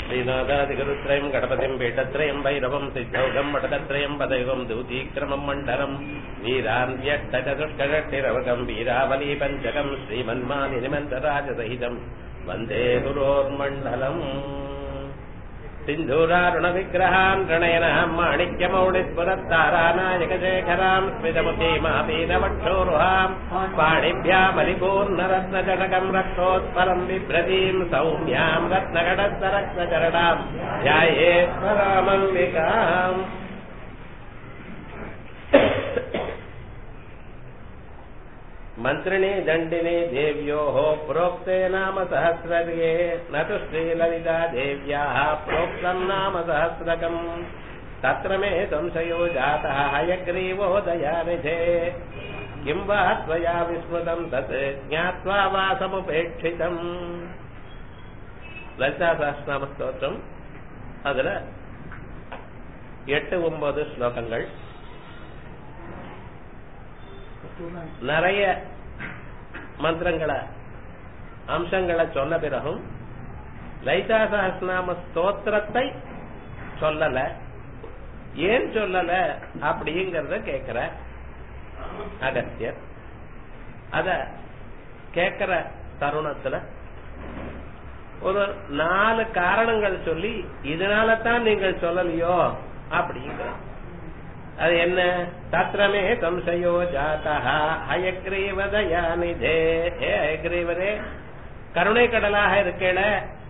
श्रीनाथादिगुरुत्रयम् गणपतिम् पीठत्रयम् भैरवम् सिद्धौघम् मठकत्रयम् पदयुगम् दूतीक्रमम् मण्डलम् वीरान्त्यष्टचतुष्कषष्टिरवकम् वीरावली पञ्चकम् श्रीमन्मानिनिमन्तराजसहितम् वन्दे गुरोर्मण्डलम् सिन्धूरारुणविग्रहान् प्रणयनहम् माणिक्यमौलिस्फुरत्तारानायकशेखराम् स्मितमुखीमापीनवक्षोरुहाम् पाणिभ्यामलिपूर्णरत्नजटकम् रक्तोत्पलम् बिभ्रतीम् सौम्याम् रत्नगडस्तरक्तचरणाम् ध्यायेश्वरामल्लिकाम् मन्त्रिणे दण्डिने देव्योः प्रोक्ते नाम सहस्रगे न तु श्रीललिता देव्याः प्रोक्तम् नाम सहस्रकम् तत्र मे संशयो जातः हयग्रीवो दयानिधे किं वा त्वया विस्मृतम् तत् ज्ञात्वा वा समुपेक्षितम् லலிதா சஹஸ்ரநாம ஸ்தோத்திரம் அதுல எட்டு ஒன்பது ஸ்லோகங்கள் நிறைய மந்திரங்களை அம்சங்களை சொன்ன பிறகும் லைதா சஹஸ்நாம ஸ்தோத்திரத்தை சொல்லல ஏன் சொல்லல அப்படிங்கறத கேக்குற அகத்தியர் அத கேக்குற தருணத்துல ஒரு நாலு காரணங்கள் சொல்லி இதனால தான் நீங்கள் சொல்லலையோ அப்படிங்கிற அது என்ன தத்திரமே சம்சயோ ஜாத்தா ஹயக்ரீவதயானிதே ஏ ஹயக்ரீவரே கருணை கடலாக இருக்கேள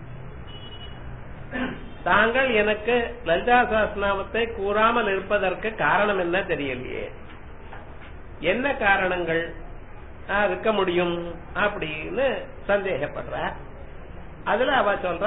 தாங்கள் எனக்கு லலிதா சாஸ்நாமத்தை கூறாமல் இருப்பதற்கு காரணம் என்ன தெரியலையே என்ன காரணங்கள் இருக்க முடியும் அப்படின்னு சந்தேகப்படுற அதுல அவ சொல்ற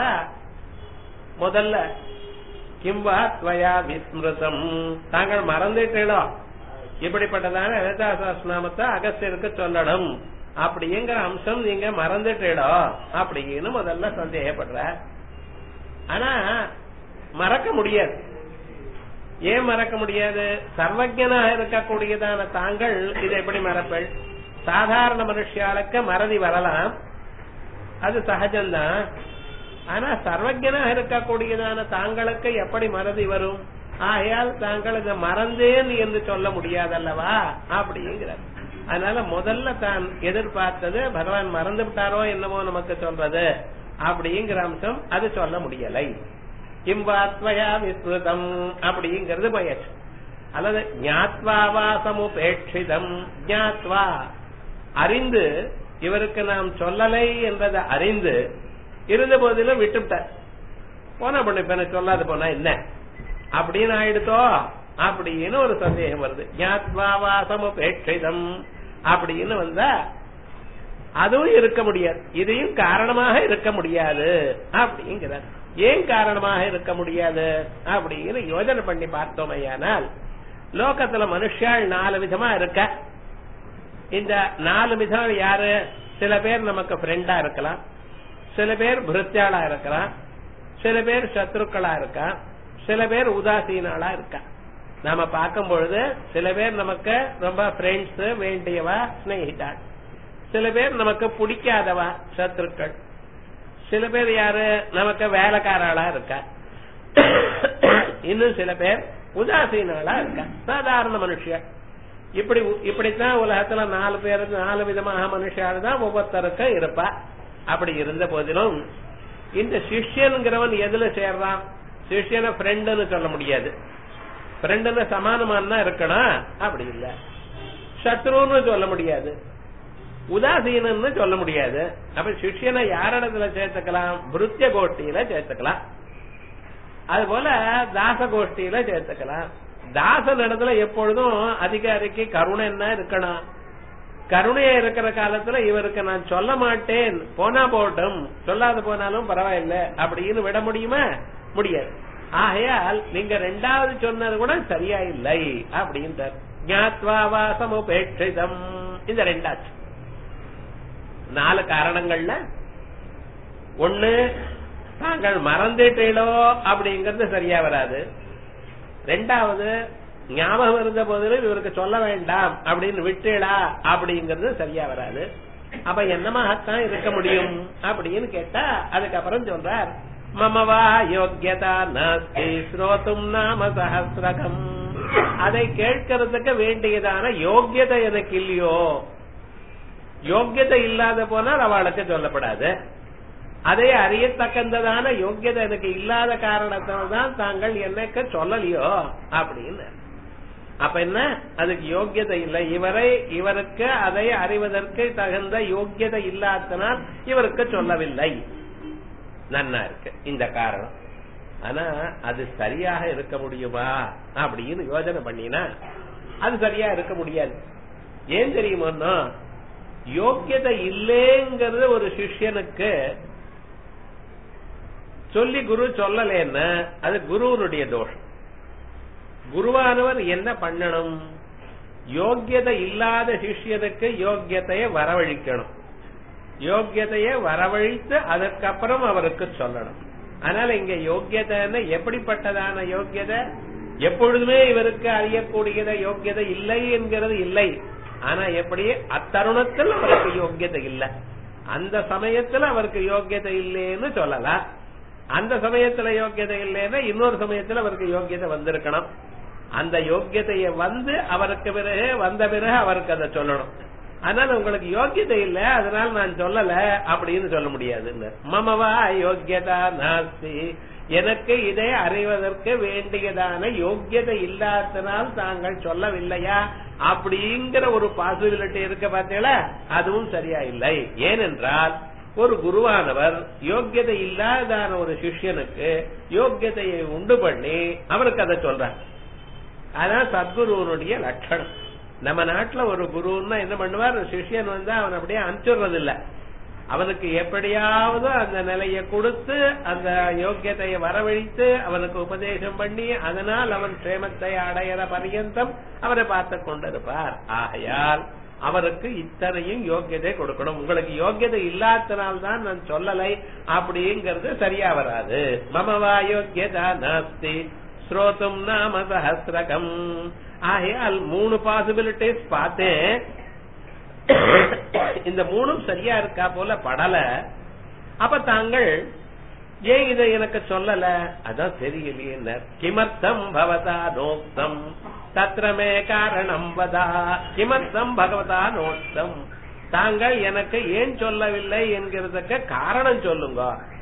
முதல்ல கிம்பா துவயா விஸ்மிருதம் தாங்கள் மறந்துட்டீங்களோ இப்படிப்பட்டதான லலிதாசாஸ்நாமத்தை அகஸ்தியருக்கு சொல்லணும் அப்படிங்கிற அம்சம் நீங்க மறந்துட்டீடோ அப்படின்னு முதல்ல சந்தேகப்படுற ஆனா மறக்க முடியாது ஏன் மறக்க முடியாது சர்வஜனாக இருக்கக்கூடியதான தாங்கள் இதை எப்படி மறப்பள் சாதாரண மனுஷியாளுக்கு மறதி வரலாம் அது சகஜம்தான் ஆனா சர்வஜனாக இருக்கக்கூடியதான தாங்களுக்கு எப்படி மறதி வரும் ஆகையால் தாங்கள் இதை மறந்தேன் என்று சொல்ல முடியாதல்லவா அப்படிங்கிறார் அதனால முதல்ல தான் எதிர்பார்த்தது பகவான் மறந்து விட்டாரோ என்னமோ நமக்கு சொல்றது அப்படிங்கிற அம்சம் அது சொல்ல முடியலை கிம்பாத்வயா விஸ்ருதம் அப்படிங்கிறது முயற்சி அல்லது ஞாத்வாவா சமுபேட்சிதம் ஞாத்வா அறிந்து இவருக்கு நாம் சொல்லலை என்பதை அறிந்து இருந்த போதிலும் விட்டுவிட்டார் போனா பண்ண இப்ப எனக்கு சொல்லாது போனா என்ன அப்படின்னு ஆயிடுத்தோ அப்படின்னு ஒரு சந்தேகம் வருது ஞாத்வாவாசமுபேட்சிதம் அப்படின்னு வந்தா அதுவும் இருக்க முடியாது இதையும் காரணமாக இருக்க முடியாது அப்படிங்கிறார் ஏன் காரணமாக இருக்க முடியாது அப்படின்னு யோஜனை பண்ணி பார்த்தோமையானால் லோகத்துல மனுஷால் நாலு விதமா இருக்க இந்த நாலு விதம் யாரு சில பேர் நமக்கு ஃப்ரெண்டா இருக்கலாம் சில பேர் பிருத்தியாளா இருக்கலாம் சில பேர் சத்ருக்களா இருக்கா சில பேர் உதாசீனாளா இருக்கா நாம பார்க்கும் பொழுது சில பேர் நமக்கு ரொம்ப ஃப்ரெண்ட்ஸ் வேண்டியவா ஸ்னேகிதாள் சில பேர் நமக்கு பிடிக்காதவா சத்ருக்கள் சில பேர் யாரு நமக்கு வேலைக்காராளா இருக்கா இன்னும் சில பேர் உதாசீனாளா இருக்கா சாதாரண மனுஷன் இப்படி இப்படித்தான் உலகத்துல நாலு பேர் நாலு விதமாக மனுஷால் தான் ஒவ்வொருத்தருக்கும் இருப்பா அப்படி இருந்த போதிலும் இந்த சிஷ்யனுங்கிறவன் எதுல சேர்றான் சிஷ்யனை ஃப்ரெண்டுன்னு சொல்ல முடியாது ஃப்ரெண்டுன்னு சமானமான இருக்கணும் அப்படி இல்ல சத்ருன்னு சொல்ல முடியாது உதாசீனன்னு சொல்ல முடியாது அப்ப சிஷ்யனை யாரிடத்துல சேர்த்துக்கலாம் பிருத்திய கோஷ்டியில சேர்த்துக்கலாம் அது போல தாச கோஷ்டியில சேர்த்துக்கலாம் தாசன் இடத்துல எப்பொழுதும் அதிகாரிக்கு கருணை என்ன இருக்கணும் கருணையா இருக்கிற காலத்துல இவருக்கு நான் சொல்ல மாட்டேன் போனா போட்டும் சொல்லாத போனாலும் பரவாயில்ல அப்படின்னு விட முடியுமா முடியாது ஆகையால் நீங்க ரெண்டாவது சொன்னது கூட சரியா இல்லை அப்படின்றார் ஞாத்வாவாசமுபேட்சிதம் இந்த ரெண்டாச்சு நாலு காரணங்கள்ல ஒண்ணு தாங்கள் மறந்துட்டீங்களோ அப்படிங்கறது சரியா வராது ரெண்டாவது ஞாபகம் இருந்த போதிலும் இவருக்கு சொல்ல வேண்டாம் அப்படின்னு விட்டுடா அப்படிங்கறது சரியா வராது அப்ப என்னமாகத்தான் இருக்க முடியும் அப்படின்னு கேட்டா அதுக்கப்புறம் சொல்றார் மம வா யோக்கியதா நாஸ்தி ஸ்ரோதும் நாம சஹசிரகம் அதை கேட்கறதுக்கு வேண்டியதான யோக்கியதை எனக்கு இல்லையோ யோக்கியதை இல்லாத போனால் அவளுக்கு சொல்லப்படாது அதை அறியத்தக்கந்ததான யோக்கியதை எனக்கு இல்லாத காரணத்தினால்தான் தாங்கள் எனக்கு சொல்லலையோ அப்படின்னு அப்ப என்ன அதுக்கு யோக்கியதை இல்லை இவரை இவருக்கு அதை அறிவதற்கு தகுந்த யோக்கியதை இல்லாதனால் இவருக்கு சொல்லவில்லை நன்னா இருக்கு இந்த காரணம் ஆனா அது சரியாக இருக்க முடியுமா அப்படின்னு யோசனை பண்ணினா அது சரியா இருக்க முடியாது ஏன் தெரியுமோன்னா யோக்கியதை இல்லேங்கிறது ஒரு சிஷ்யனுக்கு சொல்லி குரு சொல்லலேன்னா அது குருவனுடைய தோஷம் குருவானவர் என்ன பண்ணணும் யோக்கியதை இல்லாத சிஷ்யனுக்கு யோக்கியத்தைய வரவழிக்கணும் யோக்கியதைய வரவழித்து அதற்கப்புறம் அவருக்கு சொல்லணும் அதனால இங்க யோக்கியதைன்னு எப்படிப்பட்டதான யோக்கியதை எப்பொழுதுமே இவருக்கு அறியக்கூடியத யோக்கியதை இல்லை என்கிறது இல்லை ஆனா எப்படி அத்தருணத்தில் அவருக்கு யோக்கியதை இல்லை அந்த சமயத்துல அவருக்கு யோக்கியதை இல்லைன்னு சொல்லலாம் அந்த சமயத்துல யோக்கியதை இல்லைன்னா இன்னொரு சமயத்துல அவருக்கு யோக்கியதை வந்திருக்கணும் அந்த யோக்கியதைய வந்து அவருக்கு பிறகு வந்த பிறகு அவருக்கு அதை சொல்லணும் அதனால உங்களுக்கு யோக்கியதை இல்ல அதனால நான் சொல்லல அப்படின்னு சொல்ல முடியாது மமவா யோக்கியதா நாஸ்தி எனக்கு இதை அறிவதற்கு வேண்டியதான யோக்கியதை இல்லாதனால் தாங்கள் சொல்லவில்லையா அப்படிங்கிற ஒரு பாசிபிலிட்டி இருக்க பார்த்தீங்களா அதுவும் சரியா இல்லை ஏனென்றால் ஒரு குருவானவர் யோக்கியதை இல்லாதான ஒரு சிஷ்யனுக்கு யோக்கியதையை உண்டு பண்ணி அவருக்கு அதை சொல்றார் அதான் சத்குருவனுடைய லட்சணம் நம்ம நாட்டுல ஒரு குருன்னா என்ன பண்ணுவார் சிஷ்யன் வந்து அவன் அப்படியே அனுப்பிச்சுடுறது இல்ல அவனுக்கு எப்படியாவது அந்த நிலையை கொடுத்து அந்த யோக்கியத்தையை வரவழைத்து அவனுக்கு உபதேசம் பண்ணி அதனால் அவன் க்ஷேமத்தை அடையிற பரியந்தம் அவரை பார்த்து கொண்டிருப்பார் ஆகையால் அவருக்கு இத்தனையும் யோக்கியதை கொடுக்கணும் உங்களுக்கு யோக்கியதை இல்லாதனால்தான் நான் சொல்லலை அப்படிங்கிறது சரியா வராது மமவா யோக்கியதா நாஸ்தி ஸ்ரோத்தும் நாம சஹசிரகம் ஆகையால் மூணு பாசிபிலிட்டிஸ் பார்த்தேன் இந்த மூணும் சரியா இருக்கா போல படல அப்ப தாங்கள் ஏன் இதை எனக்கு சொல்லல அதான் தெரியலையே கிமர்த்தம் பவதா நோக்தம் தத்ரமே காரணம் வதா கிமர்த்தம் பகவதா நோக்தம் தாங்கள் எனக்கு ஏன் சொல்லவில்லை என்கிறதுக்கு காரணம் சொல்லுங்க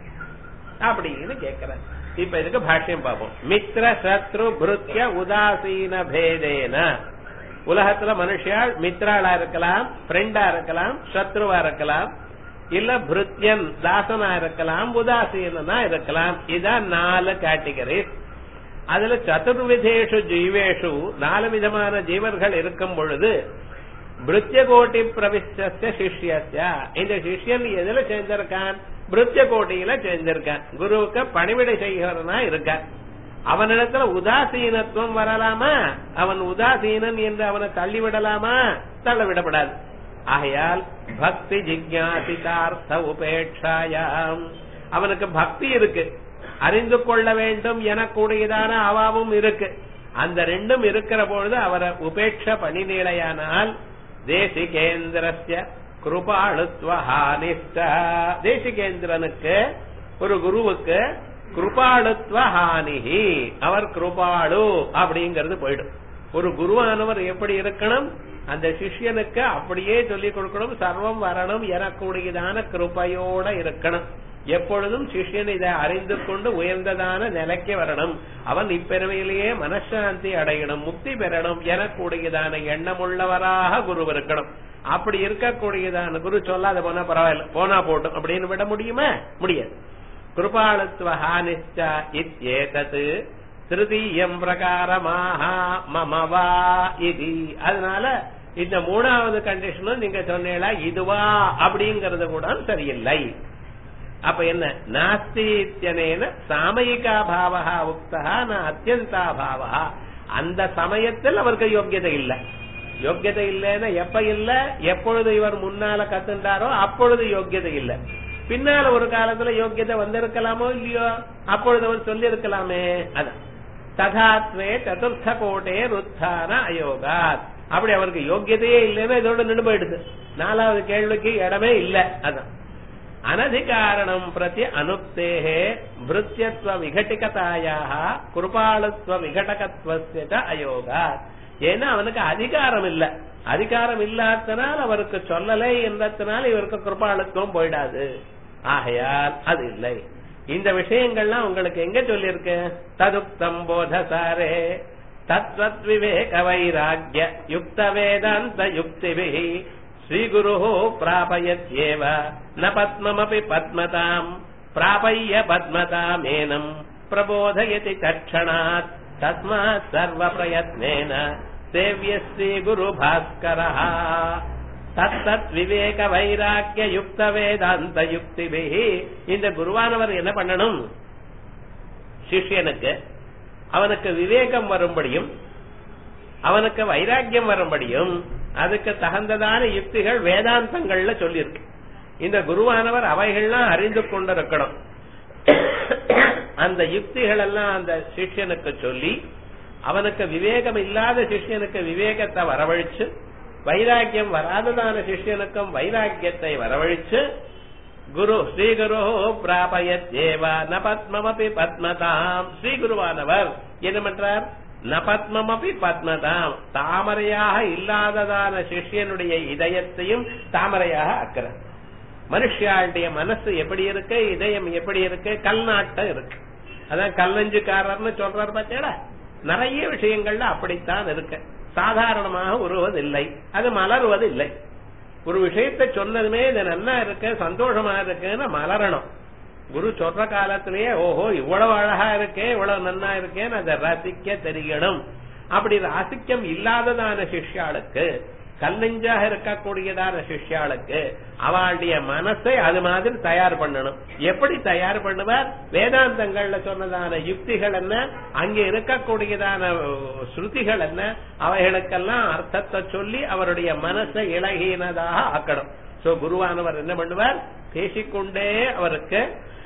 அப்படின்னு கேக்குறேன் இப்ப இதுக்கு பாஷ்யம் பார்ப்போம் மித்ர சத்ரு புருத்திய உதாசீன பேதேன உலகத்துல மனுஷியால் மித்ராளா இருக்கலாம் ஃப்ரெண்டா இருக்கலாம் சத்ருவா இருக்கலாம் இல்ல பிருத்தியன் தாசனா இருக்கலாம் உதாசீனா இருக்கலாம் இதான் நாலு கேட்டகரிஸ் அதுல சதுர்விதேஷு ஜீவேஷு நாலு விதமான ஜீவர்கள் இருக்கும் பொழுது பிருத்திய கோட்டி பிரவிஷ்ட சிஷ்யஸ்ய இந்த சிஷ்யன் எதுல சேர்ந்திருக்கான் பிருத்திய கோட்டியில சேர்ந்திருக்கான் குருவுக்கு பணிவிடை செய்கிறனா இருக்கான் அவனிடத்துல உதாசீனத்துவம் வரலாமா அவன் உதாசீனன் என்று அவனை தள்ளிவிடலாமா தள்ளவிடப்படாது ஆகையால் பக்தி ஜிக்யாசிதார்த்த உபேட்சாயாம் அவனுக்கு பக்தி இருக்கு அறிந்து கொள்ள வேண்டும் எனக்கூடியதான அவாவும் இருக்கு அந்த ரெண்டும் இருக்கிற பொழுது அவரை உபேட்ச பணிநிலையானால் தேசிகேந்திரஸ்ய கிருபாளுத்வஹானிஷ்ட தேசிகேந்திரனுக்கு ஒரு குருவுக்கு கிருபாளுத்வ ஹானிஹி அவர் கிருபாளு அப்படிங்கறது போயிடும் ஒரு குருவானவர் எப்படி இருக்கணும் அந்த சிஷ்யனுக்கு அப்படியே சொல்லிக் கொடுக்கணும் சர்வம் வரணும் எனக்கூடியதான கிருபையோட இருக்கணும் எப்பொழுதும் சிஷ்யன் இதை அறிந்து கொண்டு உயர்ந்ததான நிலைக்கு வரணும் அவன் இப்பிறவையிலேயே மனசாந்தி அடையணும் முக்தி பெறணும் எனக்கூடியதான எண்ணமுள்ளவராக குரு இருக்கணும் அப்படி இருக்கக்கூடியதான குரு சொல்லாத போனா பரவாயில்ல போனா போட்டும் அப்படின்னு விட முடியுமா முடியாது கிருபாளுத்துவ ஹானிச்ச இத்யேதத் திருதீயம் பிரகாரமாக மமவா இது அதனால இந்த மூணாவது கண்டிஷனும் நீங்க சொன்னீங்களா இதுவா அப்படிங்கறது கூட சரியில்லை அப்ப என்ன நாஸ்தி இத்தியனேன சாமயிகா பாவகா உக்தா நான் அத்தியந்தா பாவகா அந்த சமயத்தில் அவருக்கு யோக்கியதை இல்லை யோக்கியதை இல்லைன்னா எப்ப இல்ல எப்பொழுது இவர் முன்னால கத்துண்டாரோ அப்பொழுது யோக்கியதை இல்லை பின்னால ஒரு காலத்துல யோக்கியதை வந்திருக்கலாமோ இல்லையோ அப்பொழுது அவர் சொல்லி இருக்கலாமே அதான் ததாத்வே சதுர்த்த கோட்டே ருத்தான அயோகாத் அப்படி அவருக்கு யோக்கியதையே இல்லைன்னா இதோட நின்று போயிடுது நாலாவது கேள்விக்கு இடமே இல்ல அதான் அனதிகாரணம் பிரதி அனுப்தேகே பிருத்தியத்துவ விகட்டிகதாயாக குருபாளுத்துவ விகடகத்துவ அயோகா ஏன்னா அவனுக்கு அதிகாரம் இல்ல அதிகாரம் இல்லாதனால் அவருக்கு சொல்லலை என்றதுனால இவருக்கு கிருபாளுத்துவம் போயிடாது ஆகையால் அது இல்லை இந்த விஷயங்கள்லாம் உங்களுக்கு எங்க சொல்லியிருக்கு ததுக்தம் போதசாரே தத்வத் விவேக வைராக்கிய யுக்த வேதாந்த யுக்திபி ஸ்ரீகுரு பிராபயத்யேவ ந பத்மமபி பத்மதாம் பிராபய்ய பத்மதாமேனம் பிரபோதயதி தட்சணாத் தஸ்மாத் சர்வ பிரயத்னேன சேவிய ஸ்ரீ குரு பாஸ்கரः தத்தத் விவேக வைராக்கிய யுக்த வேதாந்த யுக்திபி இந்த குருவானவர் என்ன பண்ணணும் சிஷ்யனுக்கு அவனுக்கு விவேகம் வரும்படியும் அவனுக்கு வைராக்கியம் வரும்படியும் அதுக்கு தகுந்ததான யுக்திகள் வேதாந்தங்கள்ல சொல்லியிருக்கு இந்த குருவானவர் அவைகள்லாம் அறிந்து கொண்டிருக்கணும் அந்த யுக்திகள் எல்லாம் அந்த சிஷ்யனுக்கு சொல்லி அவனுக்கு விவேகம் இல்லாத சிஷ்யனுக்கு விவேகத்தை வரவழைச்சு வைராக்கியம் வராததான சிஷ்யனுக்கும் வைராக்கியத்தை வரவழைச்சு குரு ஸ்ரீகுரு பிராபயத்யேவ ந பத்மமபி பத்மதாம் ஸ்ரீகுருவானவர் என்ன பண்றார் ந பத்மமபி பத்மதாம் தாமரையாக இல்லாததான சிஷ்யனுடைய இதயத்தையும் தாமரையாக ஆக்கிறார் மனுஷியாளுடைய மனசு எப்படி இருக்கு இதயம் எப்படி இருக்கு கல்நாட்டம் இருக்கு அதான் கல்லஞ்சுக்காரர்னு சொல்றாரு பார்த்தேடா நிறைய விஷயங்கள்ல அப்படித்தான் இருக்கு சாதாரணமாக உருவதில்லை அது மலருவதில்லை ஒரு விஷயத்தை சொன்னதுமே இது நல்லா இருக்கு சந்தோஷமா இருக்குன்னு மலரணும் குரு சொல்ற காலத்திலேயே ஓஹோ இவ்வளவு அழகா இருக்கே இவ்வளவு நன்னா இருக்கேன்னு அதை ரசிக்க தெரியணும் அப்படி ராசிக்கம் இல்லாததான சிஷ்யாளுக்கு கல்லெஞ்சாக இருக்கக்கூடியதான சிஷ்யாளுக்கு அவளுடைய மனசை அது மாதிரி தயார் பண்ணணும் எப்படி தயார் பண்ணுவார் வேதாந்தங்கள்ல சொன்னதான யுக்திகள் என்ன அங்க இருக்கக்கூடியதான ஸ்ருதிகள் என்ன அவைகளுக்கெல்லாம் அர்த்தத்தை சொல்லி அவருடைய மனசை இலகினதாக ஆக்கணும் சோ குருவானவர் என்ன பண்ணுவார் பேசிக்கொண்டே அவருக்கு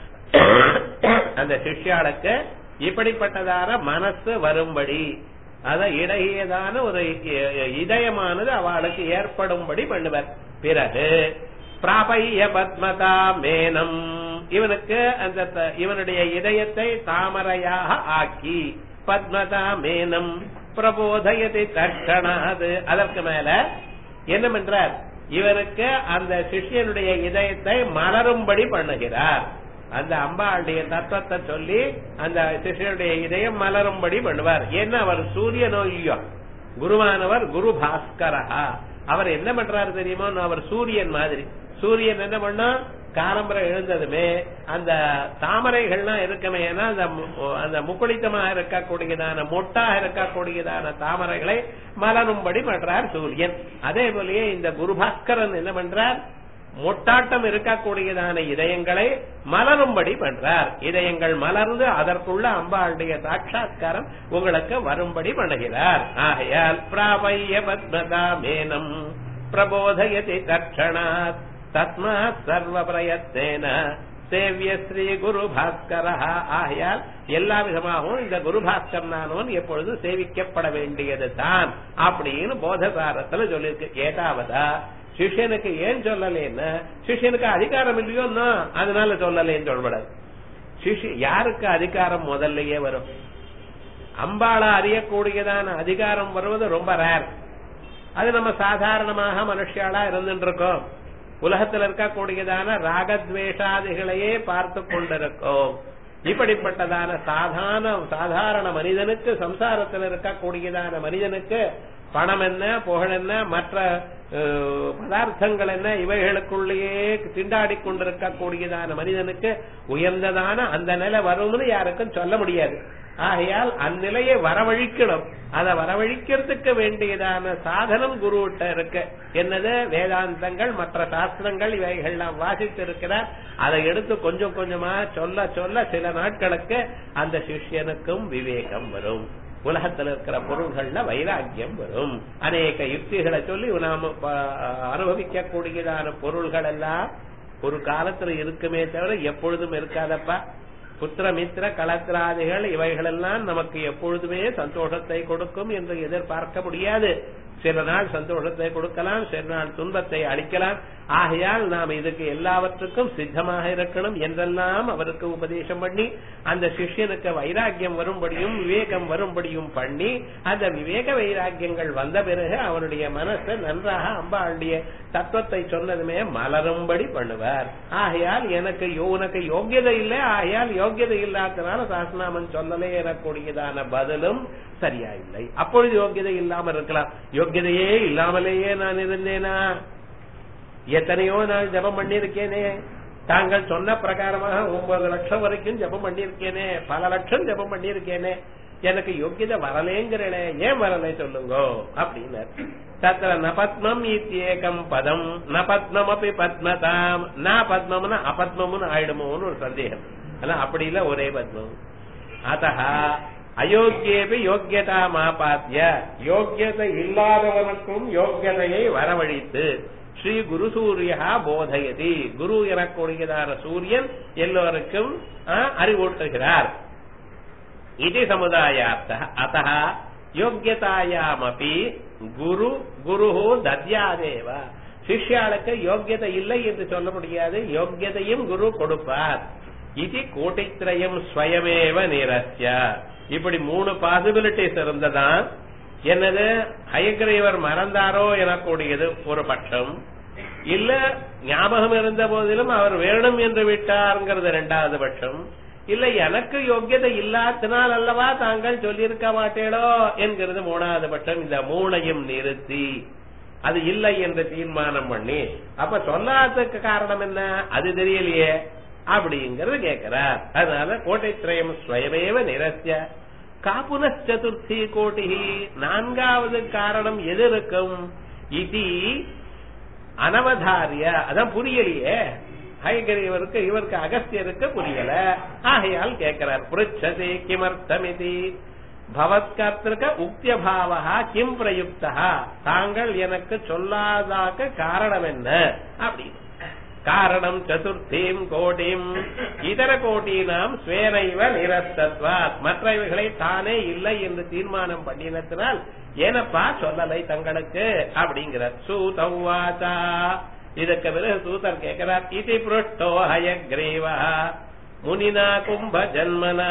அந்த சிஷ்யாளுக்கு இப்படிப்பட்டதான மனசு வரும்படி அத இடையதான ஒரு இதயமானது அவளுக்கு ஏற்படும்படி பண்ணுவார் பிறகு பிராபைய பத்மதா மேனம் இவனுக்கு அந்த இவனுடைய இதயத்தை தாமரையாக ஆக்கி பத்மதா மேனம் பிரபோதயத்தை தட்சணாது அதற்கு மேல என்ன பண்றார் இவனுக்கு அந்த சிஷ்யனுடைய இதயத்தை மலரும்படி பண்ணுகிறார் அந்த அம்பாளுடைய தத்துவத்தை சொல்லி அந்த சிஷ்யனுடைய இதயம் மலரும்படி பண்ணுவார் ஏன்னா அவர் சூரியனோ இல்லையோ குருவானவர் குரு பாஸ்கரா அவர் என்ன பண்றாரு தெரியுமோ அவர் சூரியன் மாதிரி சூரியன் என்ன பண்ணா காலம்பரம் எழுந்ததுமே அந்த தாமரைகள்லாம் இருக்குமே ஏன்னா அந்த அந்த முக்குளித்தமாக இருக்கக்கூடியதான மொட்டாக இருக்கக்கூடியதான தாமரைகளை மலரும்படி பண்றார் சூரியன் அதே போலயே இந்த குருபாஸ்கரன் என்ன பண்றார் மொட்டாட்டம் இருக்கக்கூடியதான இதயங்களை மலரும்படி பண்றார் இதயங்கள் மலர்ந்து அதற்குள்ள அம்பாளுடைய சாட்சா்காரம் உங்களுக்கு வரும்படி பண்ணுகிறார் ஆகையால் பிராபைய பத்மதா மேனம் பிரபோதயதி தட்சணாத் தஸ்மாத் சர்வ பிரயத்தேன சேவிய ஸ்ரீ குரு பாஸ்கர ஆகையால் எல்லா விதமாகவும் இந்த குரு பாஸ்கர் நானவன் எப்பொழுது சேவிக்கப்பட வேண்டியது தான் அப்படின்னு போதசாரத்துல சொல்லியிருக்கு ஏதாவதா சிஷ்யனுக்கு ஏன் சொல்லலேன்னா சிஷ்யனுக்கு அதிகாரம் இல்லையோ அதனால சொல்லலேன்னு சொல்லப்படாது சிஷ்ய யாருக்கு அதிகாரம் முதல்லயே வரும் அம்பாள அறியக்கூடியதான அதிகாரம் வருவது ரொம்ப ரேர் அது நம்ம சாதாரணமாக மனுஷியாளா இருந்துட்டு இருக்கோம் உலகத்தில் இருக்கக்கூடியதான ராகத்வேஷாதிகளையே பார்த்து கொண்டிருக்கோம் இப்படிப்பட்டதான சாதாரண சாதாரண மனிதனுக்கு சம்சாரத்தில் இருக்கக்கூடியதான மனிதனுக்கு பணம் என்ன புகழ் என்ன மற்ற பதார்த்தங்கள் என்ன இவைகளுக்குள்ளேயே திண்டாடி கொண்டிருக்கக்கூடியதான மனிதனுக்கு உயர்ந்ததான அந்த நிலை வரும்னு யாருக்கும் சொல்ல முடியாது ஆகையால் அந்நிலையை வரவழிக்கணும் அதை வரவழிக்கிறதுக்கு வேண்டியதான சாதனம் குருவிட்ட இருக்கு என்னது வேதாந்தங்கள் மற்ற சாஸ்திரங்கள் இவைகள்லாம் வாசித்து இருக்கிறார் அதை எடுத்து கொஞ்சம் கொஞ்சமா சொல்ல சொல்ல சில நாட்களுக்கு அந்த சிஷ்யனுக்கும் விவேகம் வரும் உலகத்தில் இருக்கிற பொருள்கள்ல வைராக்கியம் வரும் அநேக யுக்திகளை சொல்லி நாம அனுபவிக்க கூடியதான பொருள்கள் எல்லாம் ஒரு காலத்துல இருக்குமே தவிர எப்பொழுதும் இருக்காதப்பா புத்திரமித்திர கலத்திராதிகள் இவைகளெல்லாம் நமக்கு எப்பொழுதுமே சந்தோஷத்தை கொடுக்கும் என்று எதிர்பார்க்க முடியாது சில நாள் சந்தோஷத்தை கொடுக்கலாம் சில நாள் துன்பத்தை அளிக்கலாம் ஆகையால் நாம் இதுக்கு எல்லாவற்றுக்கும் சித்தமாக இருக்கணும் என்றெல்லாம் அவருக்கு உபதேசம் பண்ணி அந்த சிஷ்யனுக்கு வைராக்கியம் வரும்படியும் விவேகம் வரும்படியும் பண்ணி அந்த விவேக வைராக்கியங்கள் வந்த பிறகு அவனுடைய மனசை நன்றாக அம்பாளுடைய தத்துவத்தை சொன்னதுமே மலரும்படி பண்ணுவார் ஆகையால் எனக்கு யோ- உனக்கு யோக்கியதை இல்லை ஆகையால் யோக்கியதை இல்லாதனால சாஸ்திரநாமன் சொல்லலே எனக்கூடியதான பதிலும் சரியா இல்லை அப்பொழுது யோக்கியதை இல்லாமல் இருக்கலாம் யோக்கியதையே இல்லாமலேயே நான் இருந்தேனா எத்தனையோ நாள் ஜபம் பண்ணியிருக்கேனே தாங்கள் சொன்ன பிரகாரமாக ஒன்பது லட்சம் வரைக்கும் ஜபம் பண்ணியிருக்கேனே பல லட்சம் ஜபம் பண்ணியிருக்கேனே எனக்கு யோக்கியதை வரலேங்கிறே ஏன் வரலை சொல்லுங்க அப்படின்னு தத்திர நபத்மம் இத்தியேகம் பதம் நபத்மம் அப்படி பத்மதாம் ந பத்மம்னு அபத்மம்னு ஆயிடுமோன்னு ஒரு சந்தேகம் ஆனா அப்படி இல்ல ஒரே பத்மம் அத்தः அயோக்கியேபி யோக்கியதா மாபாத்திய யோக்கியதை இல்லாதவனுக்கும் யோக்கியதையை வரவழைத்து ஸ்ரீ குரு சூரியா போதயதி குரு எனக்கூடியதான சூரியன் எல்லோருக்கும் ஆ, அறிவூட்டுகிறார் இது சமுதாயார்த்த அத்த யோக்கியதாயாமபி குரு குரு தத்யாதேவ சிஷ்யாளுக்கு யோக்கியதை இல்லை என்று சொல்ல முடியாது யோக்கியதையும் குரு கொடுப்பார் இது கோட்டித்திரயம் ஸ்வயமேவ நிரஸ்ய இப்படி மூணு பாசிபிலிட்டிஸ் இருந்ததான் என்னது ஹயக்ரீவர் மறந்தாரோ எனக்கூடியது ஒரு பட்சம் இல்ல ஞாபகம் இருந்த போதிலும் அவர் வேணும் என்று விட்டாருங்கிறது இரண்டாவது பட்சம் இல்ல எனக்கு யோக்கியதை இல்லாதனால் அல்லவா தாங்கள் சொல்லியிருக்க மாட்டேடோ என்கிறது மூணாவது பட்சம் இந்த மூணையும் நிறுத்தி அது இல்லை என்று தீர்மானம் பண்ணி அப்ப சொல்லாததுக்கு காரணம் என்ன அது தெரியலையே அப்படிங்கறது கேட்கிறார் அதனால கோட்டை திரயம் ஸ்வயமேவ நிரஸ்ய காப்புனச்சதுர்த்தி கோட்டி நான்காவது காரணம் எது இருக்கும் இது அனவதாரிய அதான் புரியலையே ஹயகிரியவருக்கு இவருக்கு அகஸ்தியருக்கு புரியல ஆகையால் கேட்கிறார் புருச்சதே கிமர்த்தமிதி பவத்கர்த்திருக்க உக்திய பாவகா கிம் பிரயுக்தா தாங்கள் எனக்கு சொல்லாதாக்க காரணம் என்ன அப்படின்னு காரணம் சதுர்த்தீம் கோடிம் இதர கோட்டீனாம் ஸ்வேனைவ நிரஸ்தத்வாத் மற்றவைகளை தானே இல்லை என்று தீர்மானம் பண்ணினத்தினால் ஏனப்பா சொல்லலை தங்களுக்கு அப்படிங்கிறார் சூதவாச்சா இதுக்கு பிறகு சூதர் கேட்கிறார் இது புருஷ்டோ ஹயக்ரீவா முனினா கும்ப ஜன்மனா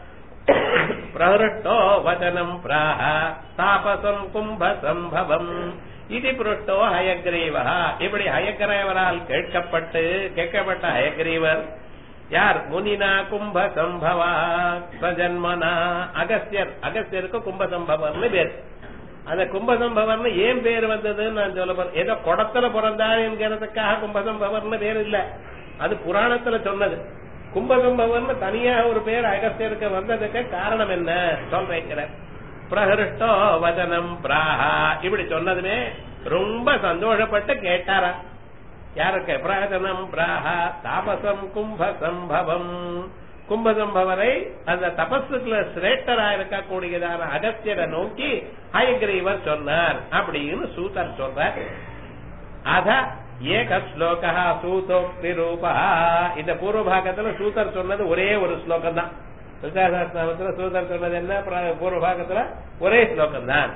பிரஹிருஷ்டோ வச்சனம் பிராஹ தாபசம் கும்ப சம்பவம் இது புருஷ்டோ ஹயக்ரீவா இப்படி ஹயக்ரீவரால் கேட்கப்பட்டு கேட்கப்பட்ட ஹயக்ரீவர் யார் முனினா கும்ப சம்பவா சஜன்மனா அகஸ்தியர் அகஸ்தியருக்கு கும்ப சம்பவம்னு பேர் அந்த கும்பசம்பவர்னு ஏன் பேர் வந்ததுன்னு நான் சொல்ல போறேன் ஏதோ குடத்துல பிறந்தார் என்கிறதுக்காக கும்பசம்பவர்னு பேர் இல்ல அது புராணத்துல சொன்னது கும்பசம்பவர்னு தனியா ஒரு பேர் அகஸ்தியருக்கு வந்ததுக்கு காரணம் என்ன சொல்றேன் பிரஹிருஷ்டோ வதனம் பிராஹா இப்படி சொன்னதுமே ரொம்ப சந்தோஷப்பட்டு கேட்டாரா யாருக்கு பிரகதனம் பிராஹா தாபசம் கும்ப சம்பவம் கும்பசம்பவரை அந்த தபஸுக்குள்ள சிரேஷ்டரா இருக்கக்கூடியதான அகஸ்தியரை நோக்கி ஹயக்ரீவர் சொன்னார் அப்படின்னு சூதர் சொல்றார் அத ஏக ஸ்லோகா சூதோக்தி ரூபா இந்த பூர்வ பாகத்துல சூதர் சொன்னது ஒரே ஒரு ஸ்லோகம் தான் விசாசாஸ்திரத்துல சூதர் சொன்னது என்ன பிர- பூர்வ பாகத்துல ஒரே ஸ்லோகம் தான்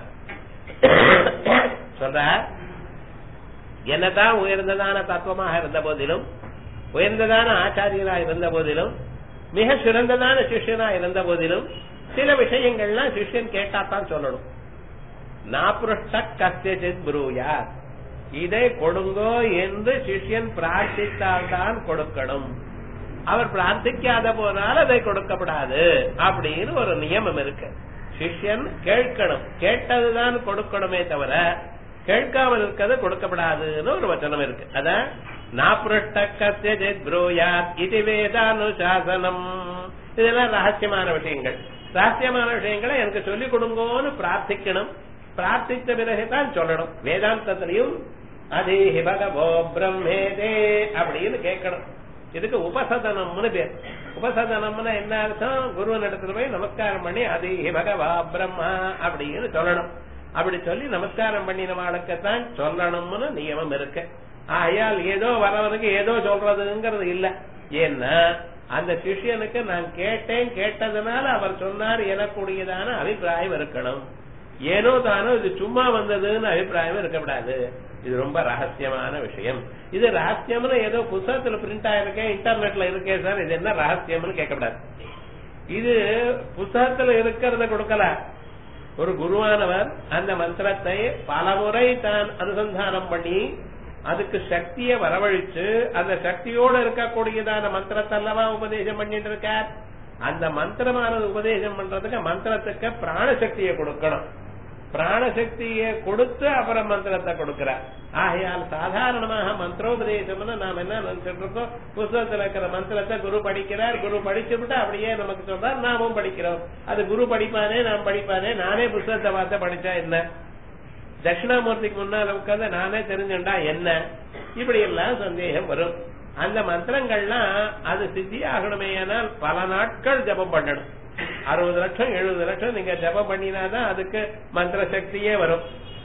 சொல்றார் என்னதான் உயர்ந்ததான தத்துவமாக இருந்த போதிலும் உயர்ந்ததான ஆச்சாரியரா இருந்த போதிலும் மிக சிறந்ததான சிஷ்யனா இருந்த போதிலும் சில விஷயங்கள்லாம் சிஷ்யன் கேட்டாத்தான் சொல்லணும் நாபுருஷ்ட கஸ்யசித் புரூயா இதை கொடுங்கோ என்று சிஷ்யன் பிரார்த்தித்தால்தான் கொடுக்கணும் அவர் பிரார்த்திக்காத போனால் அதை கொடுக்கப்படாது அப்படின்னு ஒரு நியமம் இருக்கு சிஷ்யன் கேட்கணும் கேட்டதுதான் கொடுக்கணுமே தவிர கேட்காமல் இருக்கிறது கொடுக்கப்படாதுன்னு ஒரு வச்சனம் இருக்கு அதான் நாபுருஷ்ட கஸ்யசித் புரூயாத் இது வேதானுசாசனம் இதெல்லாம் ரகசியமான விஷயங்கள் ரகசியமான விஷயங்களை எனக்கு சொல்லிக் கொடுங்கோன்னு பிரார்த்திக்கணும் பிரார்த்தித்த பிறகுதான் சொல்லணும் வேதாந்தத்திலையும் அதேஹி பகவோ பிரம்மேதே அப்படின்னு கேட்கணும் இதுக்கு உபசதனம்னு பேர் உபசதனம்னா என்ன அர்த்தம் குருவன் இடத்துல போய் நமஸ்காரம் பண்ணி அதேஹி பகவா பிரம்மா அப்படின்னு சொல்லணும் அப்படி சொல்லி நமஸ்காரம் பண்ணினவாளுக்குத்தான் சொல்லணும்னு நியமம் இருக்கு ஆகையால் ஏதோ வரவனுக்கு ஏதோ சொல்றதுங்கிறது இல்ல ஏன்னா அந்த சிஷ்யனுக்கு நான் கேட்டேன் கேட்டதுனால அவர் சொன்னார் எனக்கூடியதான அபிப்பிராயம் இருக்கணும் ஏனோ தானோ இது சும்மா வந்ததுன்னு அபிப்பிராயம் இருக்கக்கூடாது இது ரொம்ப ரகசியமான விஷயம் இது ரகசியம்னு ஏதோ புத்தகத்துல பிரிண்ட் ஆயிருக்கேன் இன்டர்நெட்ல இருக்கே சார் இது என்ன ரகசியம்னு கேட்கக்கூடாது இது புத்தகத்துல இருக்கிறத கொடுக்கல ஒரு குருவானவர் அந்த மந்திரத்தை பலமுறை தான் அனுசந்தானம் பண்ணி அதுக்கு சக்தியை வரவழைச்சு அந்த சக்தியோட இருக்கக்கூடியதான மந்திரத்தை அல்லவா உபதேசம் பண்ணிட்டு இருக்கார் அந்த மந்திரமானது உபதேசம் பண்றதுக்கு மந்திரத்துக்கு பிராணசக்தியை கொடுக்கணும் பிராணசக்தியை கொடுத்து அப்புறம் மந்திரத்தை கொடுக்கிறார் ஆகையால் சாதாரணமாக மந்திரோபதேசம்னு நாம் என்ன நினைச்சிட்டு இருக்கோம் புத்தகத்துல இருக்கிற மந்திரத்தை குரு படிக்கிறார் குரு படிச்சு விட்டு அப்படியே நமக்கு சொல்றார் நாமும் படிக்கிறோம் அது குரு படிப்பானே நாம் படிப்பானே நானே புத்தகத்தை பார்த்து படிச்சா என்ன தட்சிணாமூர்த்திக்கு முன்னால உட்கார்ந்து நானே தெரிஞ்சுண்டா என்ன இப்படி எல்லாம் சந்தேகம் வரும் அந்த மந்திரங்கள்லாம் அது சித்தி ஆகணுமே ஆனால் பல நாட்கள் ஜபம் பண்ணணும் அறுபது லட்சம் எழுபது லட்சம் நீங்க ஜபம் பண்ணினாதான் அதுக்கு மந்திர சக்தியே வரும்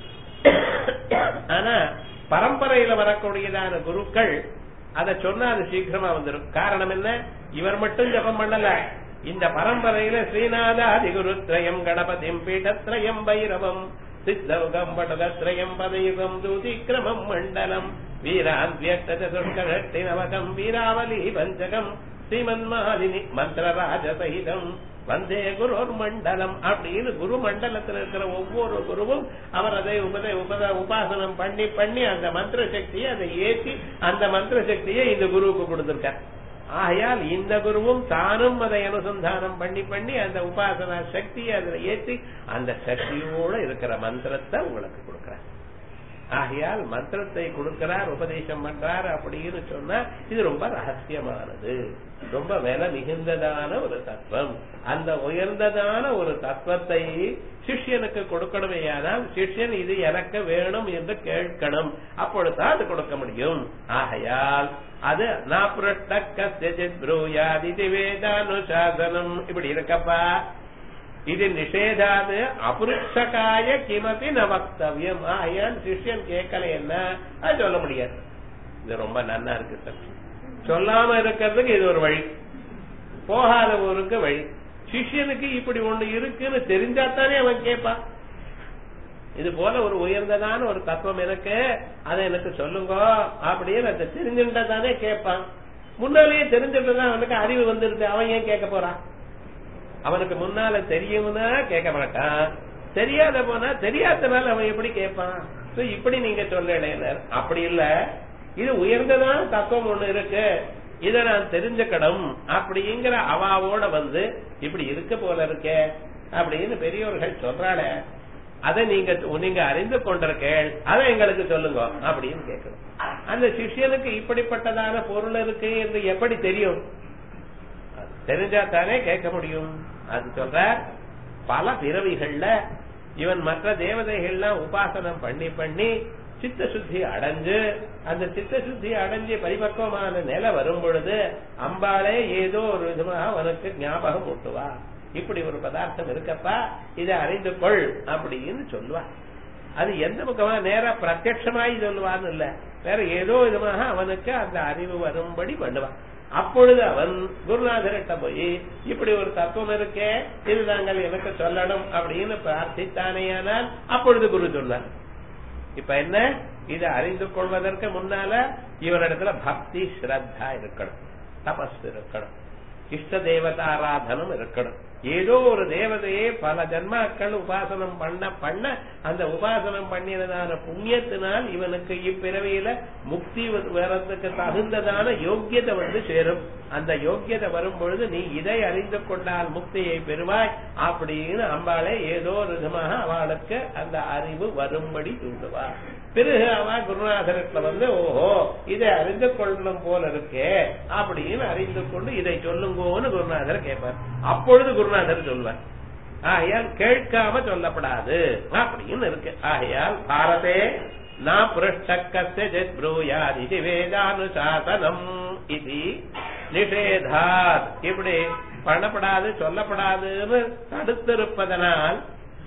ஆனா பரம்பரையில வரக்கூடியதான குருக்கள் அதை சொன்னா அது சீக்கிரமா வந்துடும் காரணம் என்ன இவர் மட்டும் ஜபம் பண்ணல இந்த பரம்பரையில ஸ்ரீநாதாதி குருத்ரயம் கணபதிம் பீடத்ரயம் பைரவம் சித்தவுகம் படதத்ரயம் பதயுகம் தூதிக்கிரமம் மண்டலம் வீராத்யஷ்டி நவகம் வீராவலி பஞ்சகம் ஸ்ரீமன்மாலினி மந்திரராஜ சகிதம் வந்தே குருர் மண்டலம் அப்படின்னு குரு மண்டலத்தில் இருக்கிற ஒவ்வொரு குருவும் அவர் அதை உபத உபத உபாசனம் பண்ணி பண்ணி அந்த மந்திர சக்தியை அதை ஏற்றி அந்த மந்திர சக்தியை இந்த குருவுக்கு கொடுத்திருக்கார் ஆகையால் இந்த குருவும் தானும் அதை அனுசந்தானம் பண்ணி பண்ணி அந்த உபாசனா சக்தியை அதுல ஏற்றி அந்த சக்தியோட இருக்கிற மந்திரத்தை உங்களுக்கு கொடுக்கிறார் ஆகையால் மந்திரத்தை கொடுக்கிறார் உபதேசம் பண்றார் அப்படின்னு சொன்னா இது ரொம்ப ரகசியமானது ரொம்ப விலை மிகுந்ததான ஒரு தத்துவம் அந்த உயர்ந்ததான ஒரு தத்துவத்தை சிஷ்யனுக்கு கொடுக்கணுமேயானால் சிஷ்யன் இது எனக்கு வேணும் என்று கேட்கணும் அப்பொழுதுதான் அது கொடுக்க முடியும் ஆகையால் அது நாப்ரூயாதி வேதானுசாசனம் இப்படி இருக்கப்பா இது நிஷேதாது அபுருஷகாய கிமபி ந வக்தவியம் ஆயான் சிஷ்யன் கேட்கல என்ன அது சொல்ல முடியாது இது ரொம்ப நன்னா இருக்கு சார் சொல்லாம இருக்கிறதுக்கு இது ஒரு வழி போகாத ஊருக்கு வழி சிஷ்யனுக்கு இப்படி ஒண்ணு இருக்குன்னு தெரிஞ்சாத்தானே அவன் கேட்பான் இது போல ஒரு உயர்ந்ததான ஒரு தத்துவம் இருக்கு அதை எனக்கு சொல்லுங்க அப்படின்னு அதை தெரிஞ்சுட்டா தானே கேட்பான் முன்னாலேயே தெரிஞ்சுட்டுதான் அவனுக்கு அறிவு வந்துருது அவன் ஏன் கேட்க போறான் அவனுக்கு முன்னால தெரியும்னா கேட்க மாட்டான் தெரியாத போனா தெரியாதனால அவன் எப்படி கேட்பான் இப்படி நீங்க சொல்ல அப்படி இல்ல இது உயர்ந்ததான தத்துவம் ஒண்ணு இருக்கு இத நான் தெரிஞ்சுக்கணும் அப்படிங்கிற அவாவோட வந்து இப்படி இருக்க போல இருக்க அப்படின்னு பெரியவர்கள் சொல்றாள அதை நீங்க நீங்க அறிந்து கொண்டிருக்கேள் அதை எங்களுக்கு சொல்லுங்க அப்படின்னு கேட்கணும் அந்த சிஷியனுக்கு இப்படிப்பட்டதான பொருள் இருக்கு என்று எப்படி தெரியும் தெரிஞ்சா தானே கேட்க முடியும் அது சொல்ற பல பிறவிகள்ல இவன் மற்ற தேவதைகள்லாம் உபாசனம் பண்ணி பண்ணி சித்த சுத்தி அடைஞ்சு அந்த சித்த சுத்தி அடைஞ்சு பரிபக்குவமான நிலை வரும் பொழுது அம்பாளே ஏதோ ஒரு விதமாக அவனுக்கு ஞாபகம் ஊட்டுவா இப்படி ஒரு பதார்த்தம் இருக்கப்பா இதை அறிந்து கொள் அப்படின்னு சொல்லுவா அது எந்த பக்கமா நேரா பிரத்யமாய் சொல்லுவான்னு இல்ல வேற ஏதோ விதமாக அவனுக்கு அந்த அறிவு வரும்படி பண்ணுவான் அப்பொழுது அவன் குருநாதர்கிட்ட போய் இப்படி ஒரு தத்துவம் இருக்கே இது நாங்கள் எனக்கு சொல்லணும் அப்படின்னு பிரார்த்தித்தானேயானால் அப்பொழுது குரு சொன்னார் இப்ப என்ன இதை அறிந்து கொள்வதற்கு முன்னால இவரிடத்துல பக்தி ஸ்ரத்தா இருக்கணும் தபஸ் இருக்கணும் இஷ்ட தேவதாராதனம் இருக்கணும் ஏதோ ஒரு தேவதையே பல ஜன்மாக்கள் உபாசனம் பண்ண பண்ண அந்த உபாசனம் பண்ணினதான புண்ணியத்தினால் இவனுக்கு இப்பிறவியில முக்தி வரத்துக்கு தகுந்ததான யோக்கியத்தை வந்து சேரும் அந்த யோக்கியத்தை வரும் பொழுது நீ இதை அறிந்து கொண்டால் முக்தியை பெறுவாய் அப்படின்னு அம்பாளே ஏதோ ஒரு விதமாக அவளுக்கு அந்த அறிவு வரும்படி தூண்டுவார் பிறகு அவ குருநாதரத்துல வந்து ஓஹோ இதை அறிந்து கொள்ளணும் போல இருக்கே அப்படின்னு அறிந்து கொண்டு இதை சொல்லுங்கோன்னு குருநாதர் கேட்பார் அப்பொழுது குருநாதர் சொல்வார் ஆகையால் கேட்காம சொல்லப்படாது அப்படின்னு இருக்கு ஆகையால் பாரதே நா புருஷ்டக்கஸ்ய ப்ரூயாத் இது வேதானுசாசனம் இது நிஷேதாத் இப்படி பண்ணப்படாது சொல்லப்படாதுன்னு தடுத்திருப்பதனால்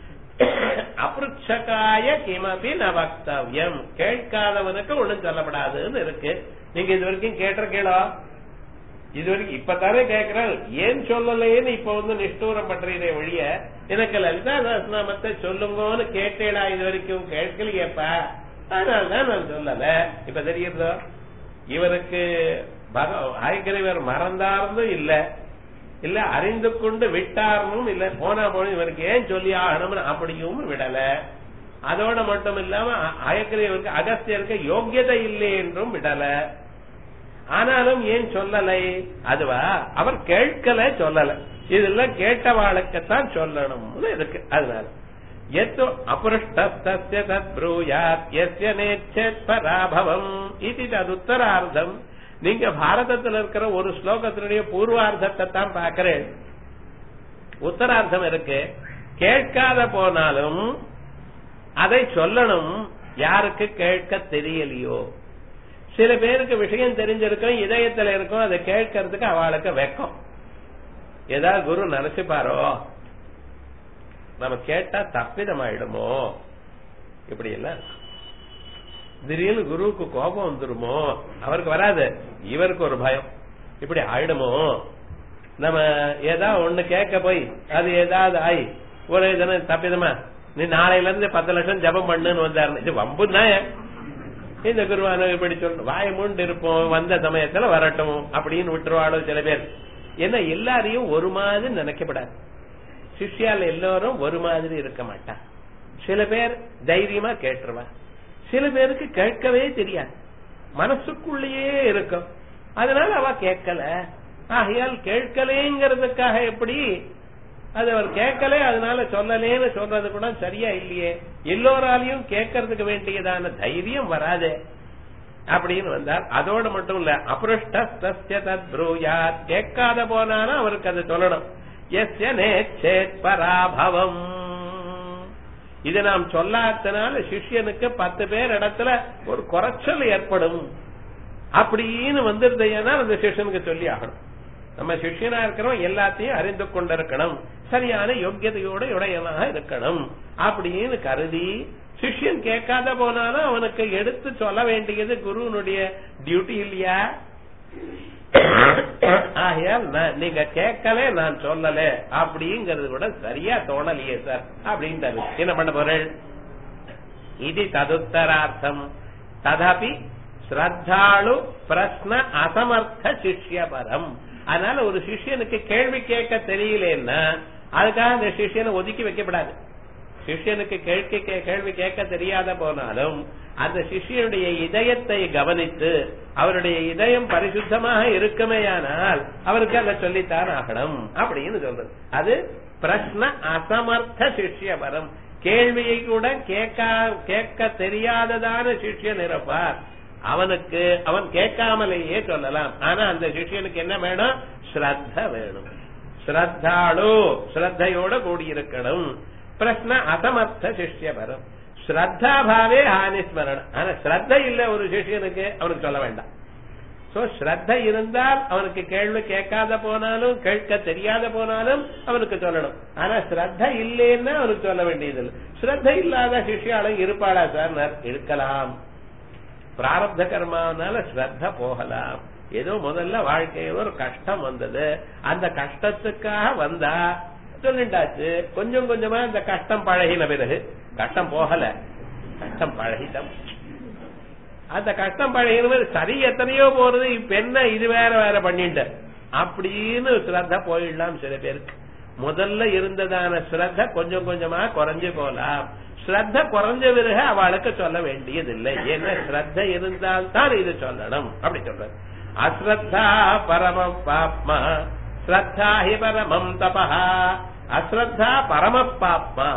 அப்ருட்சகாய கிமபி ந வக்தவியம் கேட்காதவனுக்கு ஒண்ணும் சொல்லப்படாதுன்னு இருக்கு நீங்க இது வரைக்கும் கேட்டிருக்கீங்களோ இது வரைக்கும் இப்பதானே கேட்கிறேன் ஏன் சொல்லலையேன்னு இப்ப வந்து நிஷ்டூரம் பண்றீரே ஒழிய எனக்கு லலிதா சஹஸ்ரநாமத்தை சொல்லுங்கன்னு கேட்டேடா இது வரைக்கும் கேட்கலையேப்பா அதனாலதான் நான் சொல்லல இப்ப தெரியுதோ இவருக்கு ஹயக்கிரவர் மறந்தார்ந்தும் இல்ல இல்ல அறிந்து கொண்டு விட்டார்னும் இல்ல போனா போன இவருக்கு ஏன் சொல்லி ஆகணும்னு அப்படியும் விடல அதோட மட்டும் இல்லாம அயக்கிரவருக்கு அகஸ்தியருக்கு யோக்கியதை இல்லை என்றும் விடல ஆனாலும் ஏன் சொல்லலை அதுவா அவர் கேட்கல சொல்லல இதெல்லாம் கேட்டவாளுக்குத்தான் சொல்லணும்னு இருக்கு அதனால எத்தோ அபுருஷ்டஸ்ய தத் ப்ரூயாத் எஸ்ய நேச்சேத் பராபவம் இது ததுத்தரார்த்தம் நீங்க பாரதத்தில் இருக்கிற ஒரு ஸ்லோகத்தினுடைய பூர்வார்த்தத்தை தான் பாக்கிறேன் உத்தரார்த்தம் இருக்கு கேட்காத போனாலும் அதை சொல்லணும் யாருக்கு கேட்க தெரியலையோ சில பேருக்கு விஷயம் தெரிஞ்சிருக்கும் இதயத்துல இருக்கும் அதை கேட்கறதுக்கு அவளுக்கு வெக்கம் ஏதாவது குரு நினைச்சுப்பாரோ நம்ம கேட்டா தப்பிதமாயிடுமோ இப்படி எல்லாம் திடீர்னு குருவுக்கு கோபம் வந்துருமோ அவருக்கு வராது இவருக்கு ஒரு பயம் இப்படி ஆயிடுமோ நம்ம ஏதாவது ஒண்ணு கேட்க போய் அது ஏதாவது ஆயி ஒரு தினம் தப்பிதமா நீ நாளையில இருந்து பத்து லட்சம் ஜபம் பண்ணுன்னு வந்தாரு இது வம்பு தான் இந்த குருவான இப்படி சொல்ல வாய மூண்டு இருப்போம் வந்த சமயத்துல வரட்டும் அப்படின்னு விட்டுருவாளோ சில பேர் ஏன்னா எல்லாரையும் ஒரு மாதிரி நினைக்கப்படாது சிஷ்யால எல்லாரும் ஒரு மாதிரி இருக்க மாட்டா சில பேர் தைரியமா கேட்டுருவா சில பேருக்கு கேட்கவே தெரியாது மனசுக்குள்ளேயே இருக்கும் அதனால அவ கேட்கல ஆகையால் கேட்கலேங்கிறதுக்காக எப்படி அது அவர் கேட்கல அதனால சொல்லலேன்னு சொல்றது கூட சரியா இல்லையே எல்லோராலையும் கேட்கறதுக்கு வேண்டியதான தைரியம் வராது அப்படின்னு வந்தார் அதோட மட்டும் இல்ல அபுருஷ்ட தத் ப்ரூயாத் கேட்காத போனாலும் அவருக்கு அது சொல்லணும் எஸ்ய நேச்சேத் பராபவம் இது நாம் சொல்லாதனால சிஷ்யனுக்கு பத்து பேர் இடத்துல ஒரு குறைச்சல் ஏற்படும் அப்படின்னு வந்துருதையானா அந்த சிஷ்யனுக்கு சொல்லி ஆகணும் நம்ம சிஷ்யனா இருக்கிறோம் எல்லாத்தையும் அறிந்து கொண்டிருக்கணும் சரியான யோக்கியதையோட உடையவனாக இருக்கணும் அப்படின்னு கருதி சிஷ்யன் கேட்காத போனாலும் அவனுக்கு எடுத்து சொல்ல வேண்டியது குருவனுடைய டியூட்டி இல்லையா ஆகையால் நீங்க கேட்கல நான் சொல்லல அப்படிங்கறது கூட சரியா தோணலையே சார் அப்படின்றது என்ன பண்ண போறேன் இது ததுத்தரார்த்தம் ததாபி ஸ்ரத்தாளு பிரஸ்ன அசமர்த்த சிஷ்யபரம் அதனால ஒரு சிஷ்யனுக்கு கேள்வி கேட்க தெரியலன்னா அதுக்காக அந்த சிஷ்யனை ஒதுக்கி வைக்கப்படாது சிஷ்யனுக்கு கேள்வி கேள்வி கேட்க தெரியாத போனாலும் அந்த சிஷ்யனுடைய இதயத்தை கவனித்து அவருடைய இதயம் பரிசுத்தமாக இருக்குமேயானால் அவருக்கு அதை சொல்லித்தான் ஆகணும் அப்படின்னு சொல்றது அது பிரஸ்ன அசமர்த்த சிஷ்யபரம் கேள்வியை கூட கேட்க கேட்க தெரியாததான சிஷ்யன் இருப்பார் அவனுக்கு அவன் கேட்காமலேயே சொல்லலாம் ஆனா அந்த சிஷ்யனுக்கு என்ன வேணும் ஸ்ரத்த வேணும் ஸ்ரத்தாளு ஸ்ரத்தையோட கூடியிருக்கணும் பிரஸ்ன அசமர்த்த சிஷ்யபரம் ஸ்ரத்தாபாவே ஹானிஸ்மரணம் ஆனா ஸ்ரத்த இல்ல ஒரு சிஷியனுக்கு அவனுக்கு சொல்ல வேண்டாம் சோ ஸ்ரத்த இருந்தால் அவனுக்கு கேள்வி கேட்காத போனாலும் கேட்க தெரியாத போனாலும் அவனுக்கு சொல்லணும் ஆனா ஸ்ரத்த இல்லைன்னா அவனுக்கு சொல்ல வேண்டியது இல்லை ஸ்ரத்த இல்லாத சிஷியாலும் இருப்பாளா சார் இருக்கலாம் பிராரப்த கர்மாவனால ஸ்ரத்த போகலாம் ஏதோ முதல்ல வாழ்க்கையில் ஒரு கஷ்டம் வந்தது அந்த கஷ்டத்துக்காக வந்தா சொல்லிண்டாச்சு கொஞ்சம் கொஞ்சமா இந்த கஷ்டம் பழகின பிறகு கஷ்டம் போகல கஷ்டம் பழகிட்டம் அந்த கஷ்டம் பழகின சரி எத்தனையோ போறது இப்ப என்ன இது வேற வேற பண்ணிட்ட அப்படின்னு ஸ்ரத்த போயிடலாம் சில பேருக்கு முதல்ல இருந்ததான ஸ்ரத்த கொஞ்சம் கொஞ்சமா குறைஞ்சு போலாம் ஸ்ரத்த குறைஞ்ச பிறகு அவளுக்கு சொல்ல வேண்டியதில்லை ஏன்னா ஸ்ரத்த இருந்தால்தான் இது சொல்லணும் அப்படி சொல்றது அஸ்ரத்தா பரம பாப்மா ஸ்ரத்தா ஹி பரமம் தபா அஸ்ரத்தா பரம பாப்மா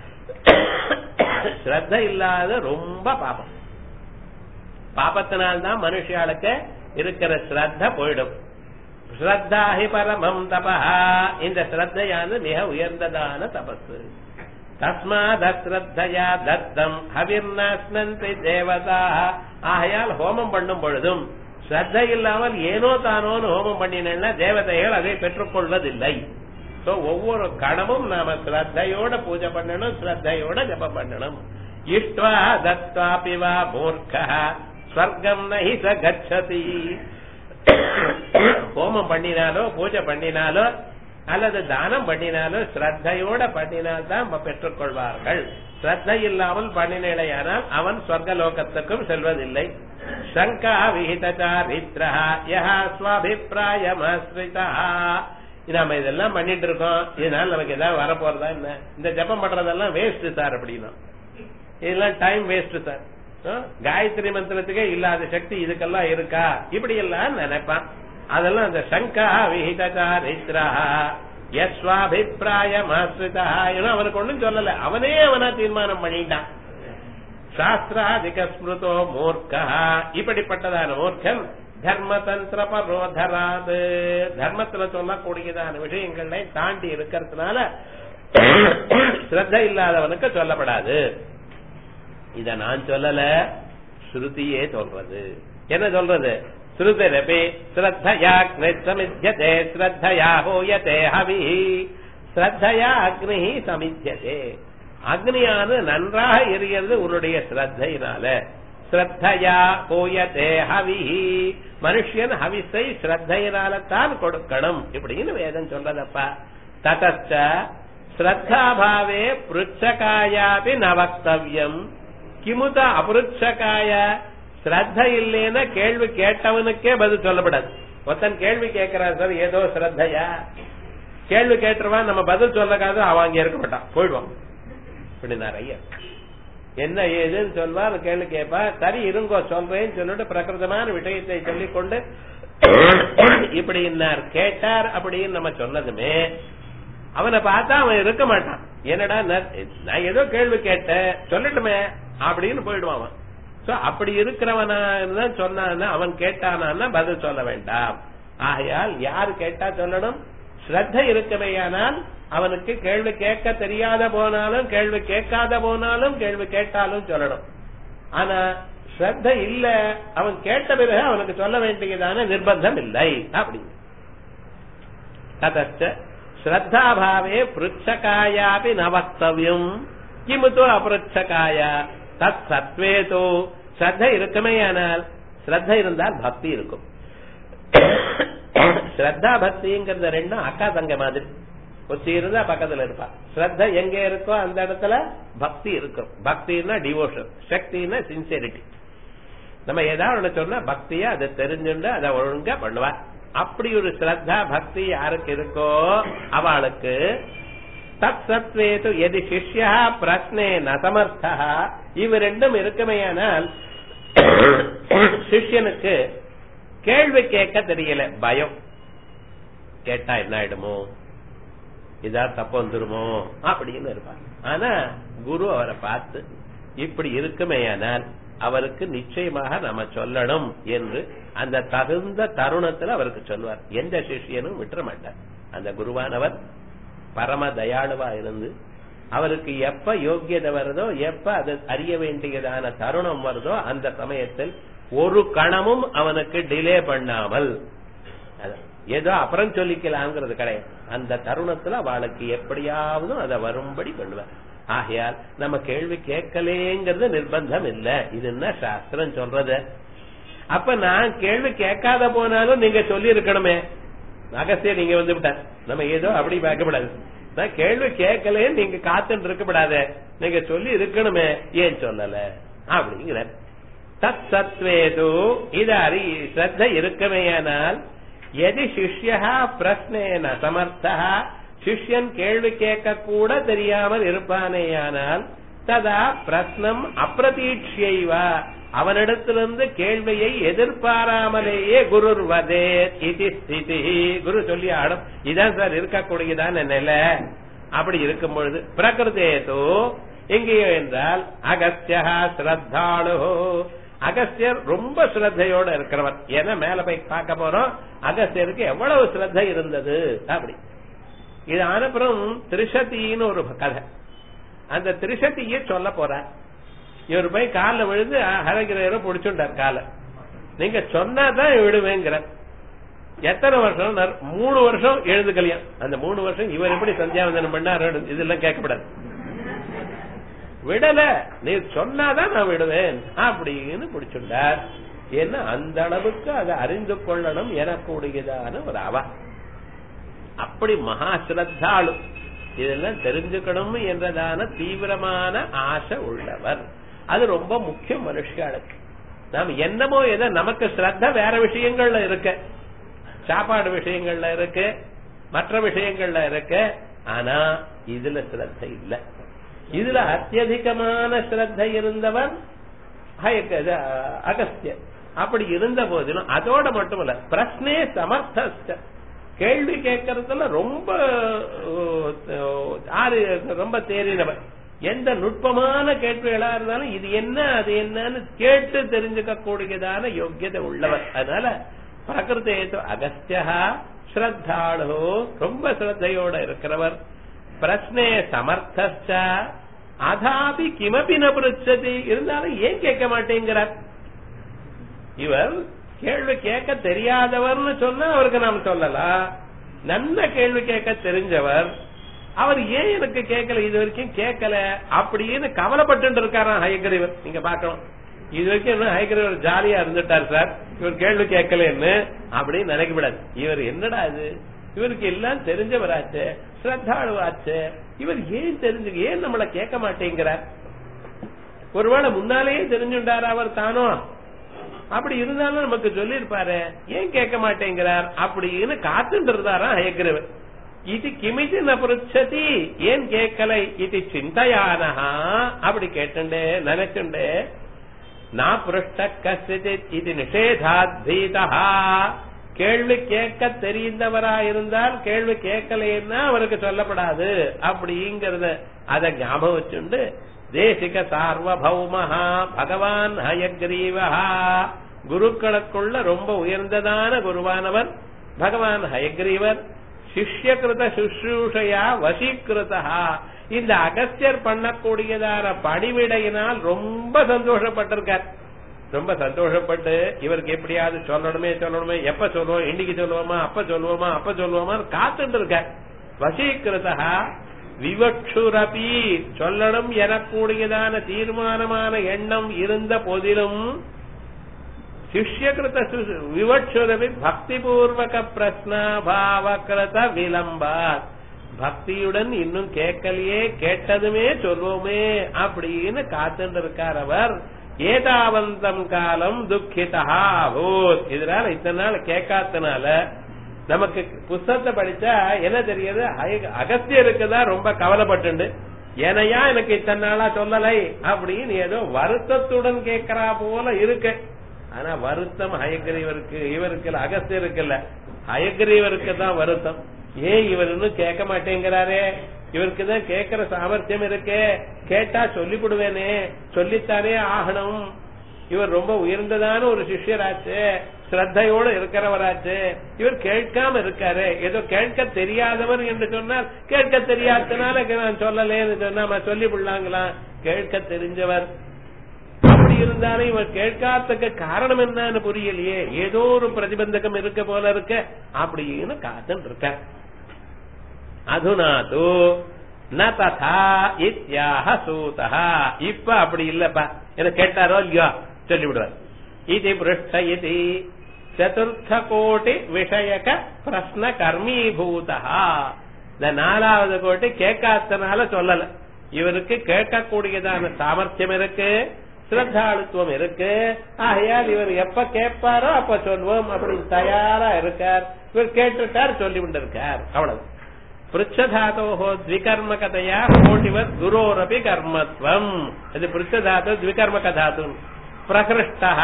ஸ்ரத்த இல்லாத ரொம்ப பாபம் பாபத்தினால்தான் மனுஷாளுக்கு இருக்கிற ஸ்ரத்த போயிடும் ஸ்ரத்தா ஹி பரமம் தபா இந்த ஸ்ரத்தையானது மிக உயர்ந்ததான தபசு தஸ்மாத் அஸ்ரத்தையா தத்தம் ஹவிர்நாஸ்னந்தி தேவதா ஆகையால் ஹோமம் பண்ணும் பொழுதும் ஸ்ரத்த இல்லாமல் ஏனோ தானோன்னு ஹோமம் பண்ணினா தேவதைகள் அதை பெற்றுக்கொள்வதில்லை சோ ஒவ்வொரு கணமும் நாம ஸ்ரத்தையோட பூஜை பண்ணணும் ஸ்ரத்தையோட ஜபம் பண்ணணும் இஷ்டுவா தத்வாபி வா மூர்க்க ஸ்வர்க்கம் நஹி ச கச்சதி ஹோமம் பண்ணினாலோ பூஜை பண்ணினாலோ அல்லது தானம் பண்ணினாலோ ஸ்ரத்தையோட பண்ணினால்தான் பெற்றுக்கொள்வார்கள் ஸ்ரத்தை இல்லாமல் பண்ணினேடையானால் அவன் சொர்க்கலோகத்துக்கும் செல்வதில்லை சங்கா விஹித சாரித்ரா யஹா ஸ்வாபிப்பிராயமாஸ்ரிதா நாம இதெல்லாம் பண்ணிட்டு இருக்கோம் இதனால நமக்கு ஏதாவது வரப்போறதா என்ன இந்த ஜபம் பண்றதெல்லாம் வேஸ்ட் சார் அப்படின்னா இதெல்லாம் டைம் வேஸ்ட் சார் காயத்ரி மந்திரத்துக்கே இல்லாத சக்தி இதுக்கெல்லாம் இருக்கா இப்படி எல்லாம் நினைப்பான் அதெல்லாம் அந்த சங்கா விஹிதாரித்ரா யஸ்வாபிப்பிராயம் ஆசிரிதா அவனுக்கு ஒண்ணும் சொல்லல அவனே அவனா தீர்மானம் பண்ணிட்டான் சாஸ்திராதிக ஸ்மிருதோ மூர்க்கா இப்படிப்பட்டதான மூர்க்கன் தர்மதந்திர பரோதராது தர்மத்துல சொல்லக்கூடியதான விஷயங்களை தாண்டி இருக்கிறதுனால ஸ்ரத்த இல்லாதவனுக்கு சொல்லப்படாது இத நான் சொல்லல ஸ்ருதியே சொல்றது என்ன சொல்றது ஸ்ருதிரபி ஸ்ரத்தயா சமித்தியதே ஸ்ரத்தயா ஹோயதே ஹவி ஸ்ரத்தயா அக்னி சமித்தியதே அக்னியானது நன்றாக எரிகிறது உன்னுடைய ஸ்ரத்தையினால ஸ்ரத்தையா போயதே ஹவிஹி மனுஷன் ஹவிஸை ஸ்ரத்தையினால தான் கொடுக்கணும் இப்படின்னு வேதம் சொல்றதப்பா ததச்ச ஸ்ரத்தாபாவே பிருச்சகாயாபி நவக்தவ்யம் கிமுத அபுருட்சகாய ஸ்ரத்த இல்லைன்னா கேள்வி கேட்டவனுக்கே பதில் சொல்லப்படாது ஒருத்தன் கேள்வி கேட்கிறான் சார் ஏதோ ஸ்ரத்தையா கேள்வி கேட்டுருவான் நம்ம பதில் சொல்லக்காது அவன் அங்க இருக்க மாட்டான் போயிடுவான் இப்படி நிறைய என்ன ஏதுன்னு சொல்வார் கேள்வி கேட்பா சரி இருங்கோ சொல்றேன்னு சொல்லிட்டு பிரகிருதமான விஷயத்தை சொல்லிக் கொண்டு இப்படி இன்னார் கேட்டார் அப்படின்னு நம்ம சொன்னதுமே அவனை பார்த்தா அவன் இருக்க மாட்டான் என்னடா நான் ஏதோ கேள்வி கேட்டேன் சொல்லட்டுமே அப்படின்னு போயிடுவான் அவன் சோ அப்படி இருக்கிறவனா தான் சொன்னான்னா அவன் கேட்டானா பதில் சொல்ல வேண்டாம் ஆகையால் யாரு கேட்டா சொல்லணும் ஸ்ரத்த இருக்கவையானால் அவனுக்கு கேள்வி கேட்க தெரியாத போனாலும் கேள்வி கேட்காத போனாலும் கேள்வி கேட்டாலும் சொல்லணும் ஆனா ஸ்ரத்த இல்ல அவன் கேட்ட பிறகு அவனுக்கு சொல்ல வேண்டியதான நிர்பந்தம் இல்லை அப்படி ததச்ச ஸ்ரத்தாபாவே பிருச்சகாயாபி நவக்தவியம் கிமுத்தோ அபிருச்சகாய தத் சத்வேதோ ஸ்ரத்த இருக்குமேயானால் ஸ்ரத்த இருந்தால் பக்தி இருக்கும் ஸ்ரத்தா பக்திங்கிறது ரெண்டும் அக்கா தங்க மாதிரி ஒத்தி இருந்தா பக்கத்துல இருப்பா ஸ்ரத்த எங்க இருக்கோ அந்த இடத்துல பக்தி இருக்கும் பக்தின்னா டிவோஷன் சக்தின்னா சின்சியரிட்டி நம்ம ஏதாவது ஒண்ணு சொன்னா பக்தியா அதை தெரிஞ்சுண்டு அதை ஒழுங்கா பண்ணுவா அப்படி ஒரு ஸ்ரத்தா பக்தி யாருக்கு இருக்கோ அவளுக்கு தத் சத்வேது எது சிஷ்யா பிரஸ்னே நசமர்த்தா இவ ரெண்டும் இருக்குமையானால் சிஷ்யனுக்கு கேள்வி கேட்க தெரியல பயம் கேட்டா என்ன ஆயிடுமோ இதா தப்பு வந்துருமோ அப்படின்னு இருப்பார் ஆனா குரு அவரை பார்த்து இப்படி இருக்குமேயானால் அவருக்கு நிச்சயமாக நம்ம சொல்லணும் என்று அந்த தகுந்த தருணத்துல அவருக்கு சொல்வார் எந்த சிஷியனும் விட்டுற மாட்டார் அந்த குருவானவர் பரம தயாளுவா இருந்து அவருக்கு எப்ப யோக்கியதை வருதோ எப்ப அது அறிய வேண்டியதான தருணம் வருதோ அந்த சமயத்தில் ஒரு கணமும் அவனுக்கு டிலே பண்ணாமல் ஏதோ அப்புறம் சொல்லிக்கலாங்கிறது கிடையாது அந்த தருணத்துல அவளுக்கு எப்படியாவது அதை வரும்படி பண்ணுவார் ஆகையால் நம்ம கேள்வி கேட்கலேங்கிறது நிர்பந்தம் இல்ல இது என்ன சாஸ்திரம் சொல்றது அப்ப நான் கேள்வி கேட்காத போனாலும் நீங்க சொல்லி இருக்கணுமே அகஸ்திய நீங்க வந்து விட்ட நம்ம ஏதோ அப்படி பார்க்கப்படாது நான் கேள்வி கேட்கலேன்னு நீங்க காத்துட்டு இருக்கப்படாத நீங்க சொல்லி இருக்கணுமே ஏன் சொல்லல அப்படிங்கிற தத் சத்வேது இது அறி ஸ்ரத்த இருக்கமேயானால் எது சிஷ்யா பிரஸ்னேன சமர்த்தா சிஷ்யன் கேள்வி கேட்க கூட தெரியாமல் இருப்பானேயானால் ததா பிரஸ்னம் அப்பிரதீட்சைவா அவனிடத்திலிருந்து கேள்வியை எதிர்பாராமலேயே குருர் வதே இது ஸ்திதி குரு சொல்லி ஆடும் இதான் சார் இருக்கக்கூடியதான நிலை அப்படி இருக்கும் பொழுது பிரகிருதேதோ எங்கேயோ என்றால் அகஸ்தியா ஸ்ரத்தாளு அகஸ்தியர் ரொம்ப ஸ்ரத்தையோட இருக்கிறவர் ஏன்னா மேல போய் பார்க்க போறோம் அகஸ்தியருக்கு எவ்வளவு ஸ்ரத்தை இருந்தது அப்படி இது அனுப்புறம் திரிசதின்னு ஒரு கதை அந்த திரிசதியை சொல்ல போற இவர் போய் காலில் விழுந்து ஹரகிரரை பிடிச்சுட்டார் காலை நீங்க சொன்னாதான் விடுவேங்கிற எத்தனை வருஷம் மூணு வருஷம் எழுதுக்கலையாம் அந்த மூணு வருஷம் இவர் எப்படி சந்தியாவந்தனம் பண்ணாரு இதெல்லாம் கேட்கப்படாது விடல நீ சொன்னாதான் நான் விடுவேன் அப்படின்னு பிடிச்சுட்டார் ஏன்னா அந்த அளவுக்கு அதை அறிந்து கொள்ளணும் எனக்கூடியதான ஒரு அவ அப்படி மகா ஸ்ரத்தாளு இதெல்லாம் தெரிஞ்சுக்கணும் என்றதான தீவிரமான ஆசை உள்ளவர் அது ரொம்ப முக்கியம் மனுஷர்களுக்கு நாம் என்னமோ எதோ நமக்கு ஸ்ரத்த வேற விஷயங்கள்ல இருக்கு சாப்பாடு விஷயங்கள்ல இருக்கு மற்ற விஷயங்கள்ல இருக்கு ஆனா இதுல ஸ்ரத்த இல்ல இதுல அத்தியதிகமான ஸ்ரத்த இருந்தவர் ஹயக்க- இது, அகஸ்தியர் அப்படி இருந்த போதிலும் அதோட மட்டுமல்ல பிரஸ்னே சமர்த்த கேள்வி கேட்கறதுல ரொம்ப அஹ், ஆறு ரொம்ப தேறினவர் எந்த நுட்பமான கேள்விகளா இருந்தாலும் இது என்ன அது என்னன்னு கேட்டு தெரிஞ்சுக்க கூடியதான யோக்கியதை உள்ளவர் அதனால பிரகிருதி அகஸ்தியா ஸ்ரத்தாளு ரொம்ப ஸ்ரத்தையோட இருக்கிறவர் பிரஸ்னே சமர்த்தச்ச அதாபி கிமபி ந பிருச்சதி இருந்தாலும் ஏன் கேட்க மாட்டேங்கிறார் இவர் கேள்வி கேட்க தெரியாதவர்னு சொன்னா அவருக்கு நாம் சொல்லலாம் நல்ல கேள்வி கேட்க தெரிஞ்சவர் அவர் ஏன் எனக்கு கேட்கல இது வரைக்கும் கேட்கல அப்படின்னு கவலைப்பட்டு இருக்காராம் ஹயக்கிரீவர் நீங்க பார்க்கணும் இது வரைக்கும் இன்னும் ஹயக்கிரீவர் ஜாலியா இருந்துட்டார் சார் இவர் கேள்வி கேட்கலன்னு அப்படின்னு நினைக்கப்படாது இவர் என்னடா இது இவருக்கு எல்லாம் தெரிஞ்சவராச்சு ஸ்ரத்தாளுவாச்சு இவர் ஏன் தெரிஞ்சு ஏன் நம்மள கேட்க மாட்டேங்கிறார் ஒருவேளை முன்னாலேயே தெரிஞ்சுட்டார் அவர் தானோ அப்படி இருந்தாலும் நமக்கு சொல்லியிருப்பாரு ஏன் கேட்க மாட்டேங்கிறார் அப்படின்னு காத்துட்டு இருந்தாரா ஹயக்கிரவர் இது கிமிதி ந புருச்சதி ஏன் கேட்கலை இது சிந்தையானஹா அப்படி கேட்டுண்டே நினைச்சுண்டே நான் புருஷ்ட கசித் இது நிஷேதாத் பீதா கேள்வி கேட்க தெரிந்தவரா இருந்தால் கேள்வி கேட்கலைன்னா அவருக்கு சொல்லப்படாது அப்படிங்கறத அத ஞாபகம் வச்சுண்டு தேசிக சார்வபௌமஹா பகவான் ஹயக்ரீவஹா குருக்களுக்குள்ள ரொம்ப உயர்ந்ததான குருவானவர் பகவான் ஹயக்ரீவர் சிஷ்யகிருத சுஷ்ரூஷையா வசீகிருதா இந்த அகஸ்தியர் பண்ணக்கூடியதான பணிவிடையினால் ரொம்ப சந்தோஷப்பட்டிருக்கார் ரொம்ப சந்தோஷப்பட்டு இவருக்கு எப்படியாவது சொல்லணுமே சொல்லணுமே எப்ப சொல்லுவோம் இன்னைக்கு சொல்லுவோமா அப்ப சொல்லுவோமா அப்ப சொல்லுவோமா காத்துட்டு இருக்கார் வசீகிருதா விவக்ஷுரபி சொல்லணும் எனக்கூடியதான தீர்மானமான எண்ணம் இருந்த போதிலும் சிஷ்யகிருத சு- விவக்ஷுரபி பக்திபூர்வக பிரஸ்னாபாவகிருத விளம்பாத் பக்தியுடன் இன்னும் கேட்கலையே கேட்டதுமே சொல்வோமே அப்படின்னு காத்துட்டு இருக்கார் அவர் ஏதாவந்தம் காலம் துக்கிதா பூத் இதனால இத்தனை நாள் கேட்காதனால நமக்கு புஸ்தகத்தை படிச்சா என்ன தெரியுது அய- அகஸ்தியருக்கு தான் ரொம்ப கவலைப்பட்டுண்டு ஏனையா எனக்கு இத்தனை நாளா சொல்லலை அப்படின்னு ஏதோ வருத்தத்துடன் கேட்கறா போல இருக்கு ஆனா வருத்தம் ஹயக்கிரீவருக்கு இவருக்கு இல்ல, அகஸ்தியருக்கு இல்ல ஹயக்கிரீவருக்கு தான் வருத்தம் ஏன் இவர் இன்னும் கேட்க மாட்டேங்கிறாரே இவருக்கு தான் கேட்கிற சாமர்த்தியம் இருக்கே கேட்டா சொல்லிவிடுவேனே சொல்லித்தானே ஆகணும் இவர் ரொம்ப உயர்ந்ததான ஒரு சிஷ்யராச்சு ஸ்ரத்தையோடு இருக்கிறவராச்சு இவர் கேட்காம இருக்காரு ஏதோ கேட்க தெரியாதவர் என்று சொன்னால் கேட்க தெரியாதனால நான் சொல்லலேன்னு சொன்னா சொல்லி விடலாங்களா கேட்க தெரிஞ்சவர் அப்படி இருந்தாலும் இவர் கேட்காததுக்கு காரணம் என்னன்னு புரியலையே ஏதோ ஒரு பிரதிபந்தகம் இருக்க போல இருக்க அப்படின்னு காத்துன்னு இருக்க அதுனாது ந ததா இத்யாக சூதா இப்ப அப்படி இல்லப்பா என்ன கேட்டாரோ இல்லையோ சொல்லிவிடுவார் இது பிருஷ்ட இது சதுர்த்த கோட்டி விஷயக பிரஸ்ன கர்மீபூதா இந்த நாலாவது கோட்டி கேட்காதனால சொல்லல இவருக்கு கேட்கக்கூடியதான சாமர்த்தியம் இருக்கு சிரத்தாளுத்துவம் இருக்கு ஆகையால் இவர் எப்ப கேட்பாரோ அப்ப சொல்வோம் அப்படின்னு தயாரா இருக்கார் இவர் கேட்டுட்டார் சொல்லி கொண்டிருக்கார் அவ்வளவு பிருச்சதாதோஹோ த்விகர்மகதையா கோட்டிவர் குரோரபி கர்மத்வம் இது பிருச்சதாதோ த்விகர்மக தாத்து பிரகிருஷ்டா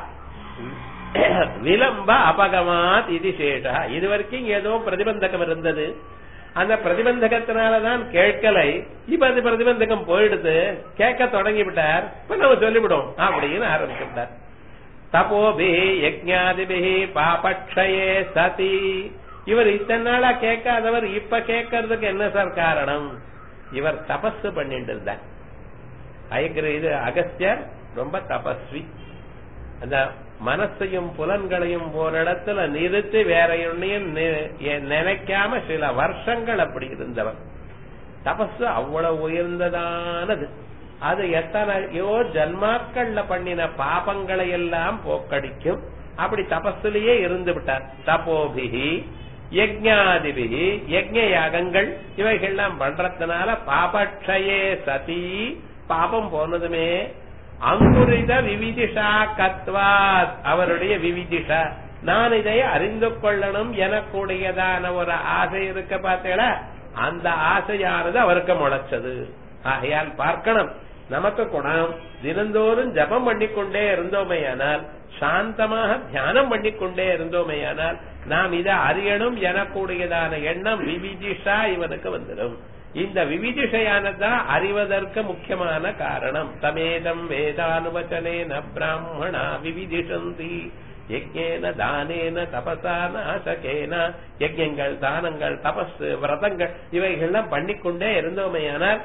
விளம்ப அபகமாத் இது சேஷா இது வரைக்கும் ஏதோ பிரதிபந்தகம் இருந்தது அந்த பிரதிபந்தகத்தினாலதான் கேட்கலை இப்ப அந்த பிரதிபந்தகம் போயிடுது கேட்க தொடங்கி விட்டார் இப்ப நம்ம சொல்லிவிடும் அப்படின்னு ஆரம்பிச்சு விட்டார் தபோபிஹி யஜ்ஞாதிபிஹி பாபக்ஷயே சதி இவர் இத்தனை நாளா கேட்காதவர் இப்ப கேட்கறதுக்கு என்ன சார் காரணம் இவர் தபஸ் பண்ணிட்டு இருந்தார் ஐக்கிற இது அகஸ்தியர் ரொம்ப தபஸ்வி அந்த மனசையும் புலன்களையும் ஒரு இடத்துல நிறுத்தி வேற ஒன்னையும் நி- நினைக்காம சில வருஷங்கள் அப்படி இருந்தவர் தபஸ் அவ்வளவு உயர்ந்ததானது அது எத்தனையோ ஜன்மாக்கள்ல பண்ணின பாபங்களை எல்லாம் போக்கடிக்கும் அப்படி தபஸ்லேயே இருந்து விட்டார் தபோபிகி யஜ்ஞாதிபிகி யஜ்ஞ யாகங்கள் இவைகள்லாம் பண்றதுனால பாபக்ஷயே சதி பாபம் போனதுமே அங்குரித விவிதிஷா கத்வாத் அவருடைய விவிதிஷா நான் இதை அறிந்து கொள்ளணும் எனக்கூடியதான ஒரு ஆசை இருக்க பார்த்தீங்களா அந்த ஆசையானது அவருக்கு முளைச்சது ஆகையால் பார்க்கணும் நமக்கு குணம் தினந்தோறும் ஜபம் பண்ணிக்கொண்டே இருந்தோமேயானால் சாந்தமாக தியானம் பண்ணிக்கொண்டே இருந்தோமேயானால் நாம் இதை அறியணும் எனக்கூடியதான எண்ணம் விவிதிஷா இவனுக்கு வந்துடும் இந்த விவிதிஷையானதான் அறிவதற்கு முக்கியமான காரணம் தமேதம் வேதானுவச்சனேன பிராமணா விவிதிஷந்தி யஜ்ஞேன தானேன தபசா நாசகேன யஜ்யங்கள் தானங்கள் தபஸ் விரதங்கள் இவைகள்லாம் பண்ணிக்கொண்டே இருந்தோமேயானால்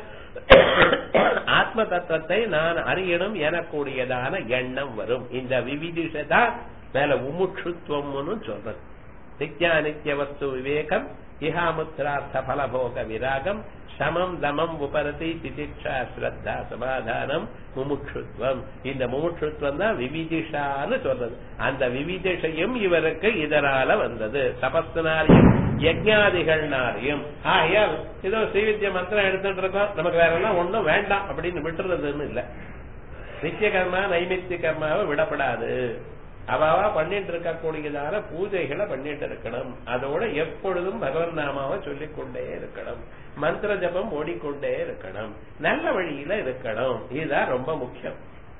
ஆத்ம தத்துவத்தை நான் அறியணும் எனக்கூடியதான எண்ணம் வரும் இந்த விவிதிஷதான் மேல உமுட்சுத்துவம்னு சொல்றது நித்யா நித்திய வஸ்து விவேகம் இஹாமுத்திரார்த்த பலபோக விராகம் சமம் தமம் உபரதி திதிக்ஷா ஸ்ரத்தா சமாதானம் முமுட்சுத்வம் இந்த முமுட்சுத்வம் தான் விவிதிஷான்னு சொல்றது அந்த விவிதிஷையும் இவருக்கு இதனால வந்தது தபஸ்தினாலையும் யஜ்ஞாதிகள்னாலையும் ஆகையால் ஏதோ ஸ்ரீவித்ய மந்திரம் எடுத்துட்டு இருக்கோம் நமக்கு வேற எல்லாம் ஒண்ணும் வேண்டாம் அப்படின்னு விட்டுறதுன்னு இல்ல நித்திய கர்மா நைமித்திய கர்மாவை விடப்படாது அவாவா பண்ணிட்டு இருக்கக்கூடியதான பூஜைகளை பண்ணிட்டு இருக்கணும் அதோட எப்பொழுதும் பகவன் நாமாவை சொல்லிக் கொண்டே இருக்கணும் மந்திர ஜபம் ஓடிக்கொண்டே இருக்கணும் நல்ல வழியில இருக்கணும் இதுதான் ரொம்ப முக்கியம்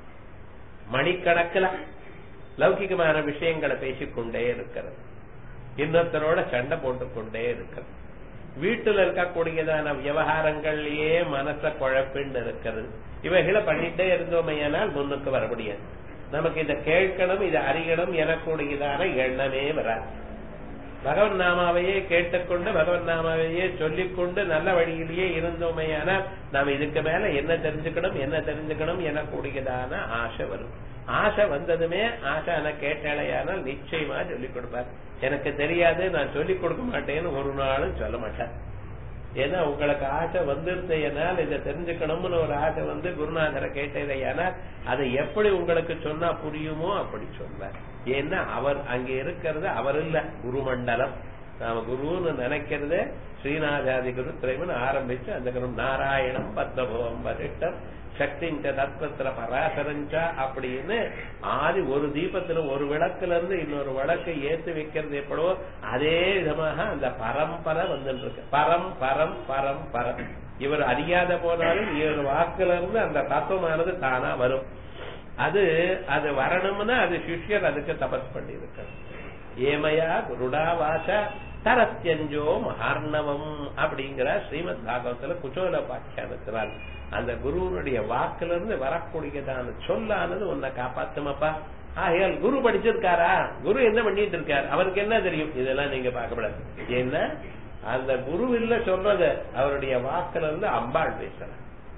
மணிக்கணக்கில் லௌகிகமான விஷயங்களை பேசிக்கொண்டே இருக்கிறது இன்னொருத்தரோட சண்டை போட்டுக்கொண்டே இருக்கிறது வீட்டுல இருக்கக்கூடியதான விவகாரங்கள்லயே மனச குழப்பின்னு இருக்கிறது இவைகளை பண்ணிட்டே இருந்தோமையானால் முன்னுக்கு வர முடியாது நமக்கு இதை கேட்கணும் இதை அறியணும் எனக்கூடியதான எண்ணமே வராது பகவன் நாமாவையே கேட்டுக்கொண்டு பகவன் நாமாவையே சொல்லிக்கொண்டு நல்ல வழியிலேயே இருந்தோமையானால் நாம் இதுக்கு மேல என்ன தெரிஞ்சுக்கணும் என்ன தெரிஞ்சுக்கணும் எனக்கூடியதான ஆசை வரும் ஆசை வந்ததுமே ஆசை நான் கேட்டாலையானால் நிச்சயமா சொல்லிக் கொடுப்பார் எனக்கு தெரியாது நான் சொல்லிக் கொடுக்க மாட்டேன்னு ஒரு நாளும் சொல்ல மாட்டேன் ஏன்னா உங்களுக்கு ஆசை வந்துருந்தையனால் இதை தெரிஞ்சுக்கணும்னு ஒரு ஆசை வந்து குருநாதரை கேட்டதையானால் அதை எப்படி உங்களுக்கு சொன்னா புரியுமோ அப்படி சொல்வார் ஏன்னா அவர் அங்க இருக்கிறது அவர் இல்ல குருமண்டலம் நாம குருன்னு நினைக்கிறது ஸ்ரீநாதாதி குரு திரைவன் ஆரம்பிச்சு அந்த குரு நாராயணம் பத்மபவம் வரிஷ்டம் சக்திஞ்ச தத்வத்திர பராசரஞ்சா அப்படின்னு ஆதி ஒரு தீபத்துல ஒரு விளக்குல இருந்து இன்னொரு விளக்கை ஏத்து வைக்கிறது எப்படோ அதே விதமாக அந்த பரம்பரை வந்துட்டு இருக்கு பரம் பரம் பரம் பரம் இவர் அறியாத போனாலும் இவர் வாக்குல இருந்து அந்த தத்துவமானது தானா வரும் அது அது வரணும்னா அது சிஷ்யர் அதுக்கு தபஸ் பண்ணி இருக்காரு ஏமையா குருடா வாச தரத்தியஞ்சோ மகார்ணவம் அப்படிங்கிற ஸ்ரீமத் பாகவத்துல குச்சோல பாக்கியானத்தினால் அந்த குருவனுடைய வாக்குல இருந்து வரக்கூடியதான சொல்லானது உன்னை காப்பாத்துமப்பா ஆகையால் குரு படிச்சிருக்காரா குரு என்ன பண்ணிட்டு இருக்காரு அவருக்கு என்ன தெரியும் இதெல்லாம் நீங்க பார்க்கப்படாது ஏன்னா அந்த குரு இல்ல சொல்றது அவருடைய வாக்குல இருந்து அம்பாள் பேசுற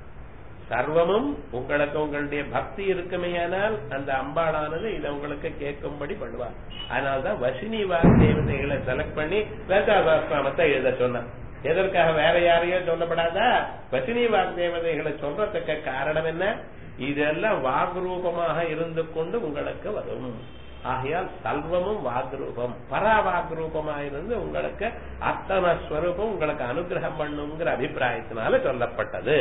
சர்வமும் உங்களுக்கு உங்களுடைய பக்தி இருக்குமேயானால் அந்த அம்பாளானது இதை உங்களுக்கு கேட்கும்படி பண்ணுவார் அதனால்தான் வசினி வாக் தேவதைகளை செலக்ட் பண்ணி வேதாசாஸ்திரமத்தை எழுத சொன்னான் எதற்காக வேற யாரையும் சொல்லப்படாதா வசினி வாக் தேவதைகளை சொல்றதுக்கு காரணம் என்ன இதெல்லாம் வாக்ரூபமாக இருந்து கொண்டு உங்களுக்கு வரும் ஆகையால் சல்வமும் வாக்ரூபம் பரா வாக்ரூபமா இருந்து உங்களுக்கு அத்தன ஸ்வரூபம் உங்களுக்கு அனுகிரகம் பண்ணுங்கிற அபிப்பிராயத்தினால சொல்லப்பட்டது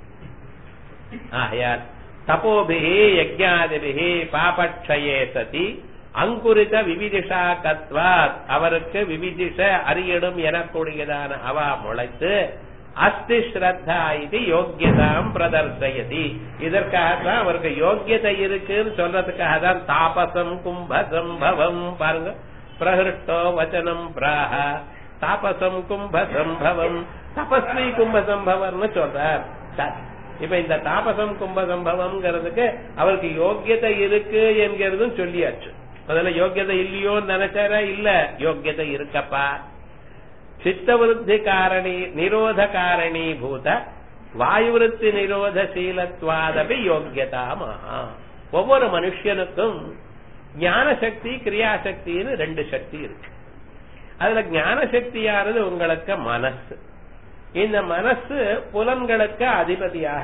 ஆகையால் தபோபிஹி யஜ்ஞாதிபிஹி பாபக்ஷயே சதி அங்குரித விவிதிஷா கத்வாத் அவருக்கு விவிதிஷ அறியணும் எனக்கூடியதான அவா முளைத்து அஸ்தி ஸ்ரத்தா இது யோக்கியதாம் பிரதர்சயதி இதற்காகத்தான் அவருக்கு யோக்கியதை இருக்குன்னு சொல்றதுக்காக தான் தாபசம் கும்ப சம்பவம் பாருங்க பிரகிருஷ்டோ வச்சனம் பிராஹ தாபசம் கும்ப சம்பவம் தபஸ்வி கும்ப சம்பவம்னு சொல்றார் சரி. இப்ப இந்த தாபசம் கும்ப சம்பவம்ங்கிறதுக்கு அவருக்கு யோக்கியதை இருக்கு என்கிறதும் சொல்லியாச்சு முதல்ல யோக்கியதை இல்லையோன்னு நினைச்சாரா இல்ல யோக்கியதை இருக்கப்பா சித்தவிருத்தி காரணி நிரோத காரணி பூத வாயுவிருத்தி நிரோதசீலத்வாதபி யோக்கியதா மகா ஒவ்வொரு மனுஷனுக்கும் ஞான சக்தி கிரியாசக்தின்னு ரெண்டு சக்தி இருக்கு அதுல ஞான சக்தியானது உங்களுக்கு மனசு இந்த மனசு புலன்களுக்கு அதிபதியாக இருக்கு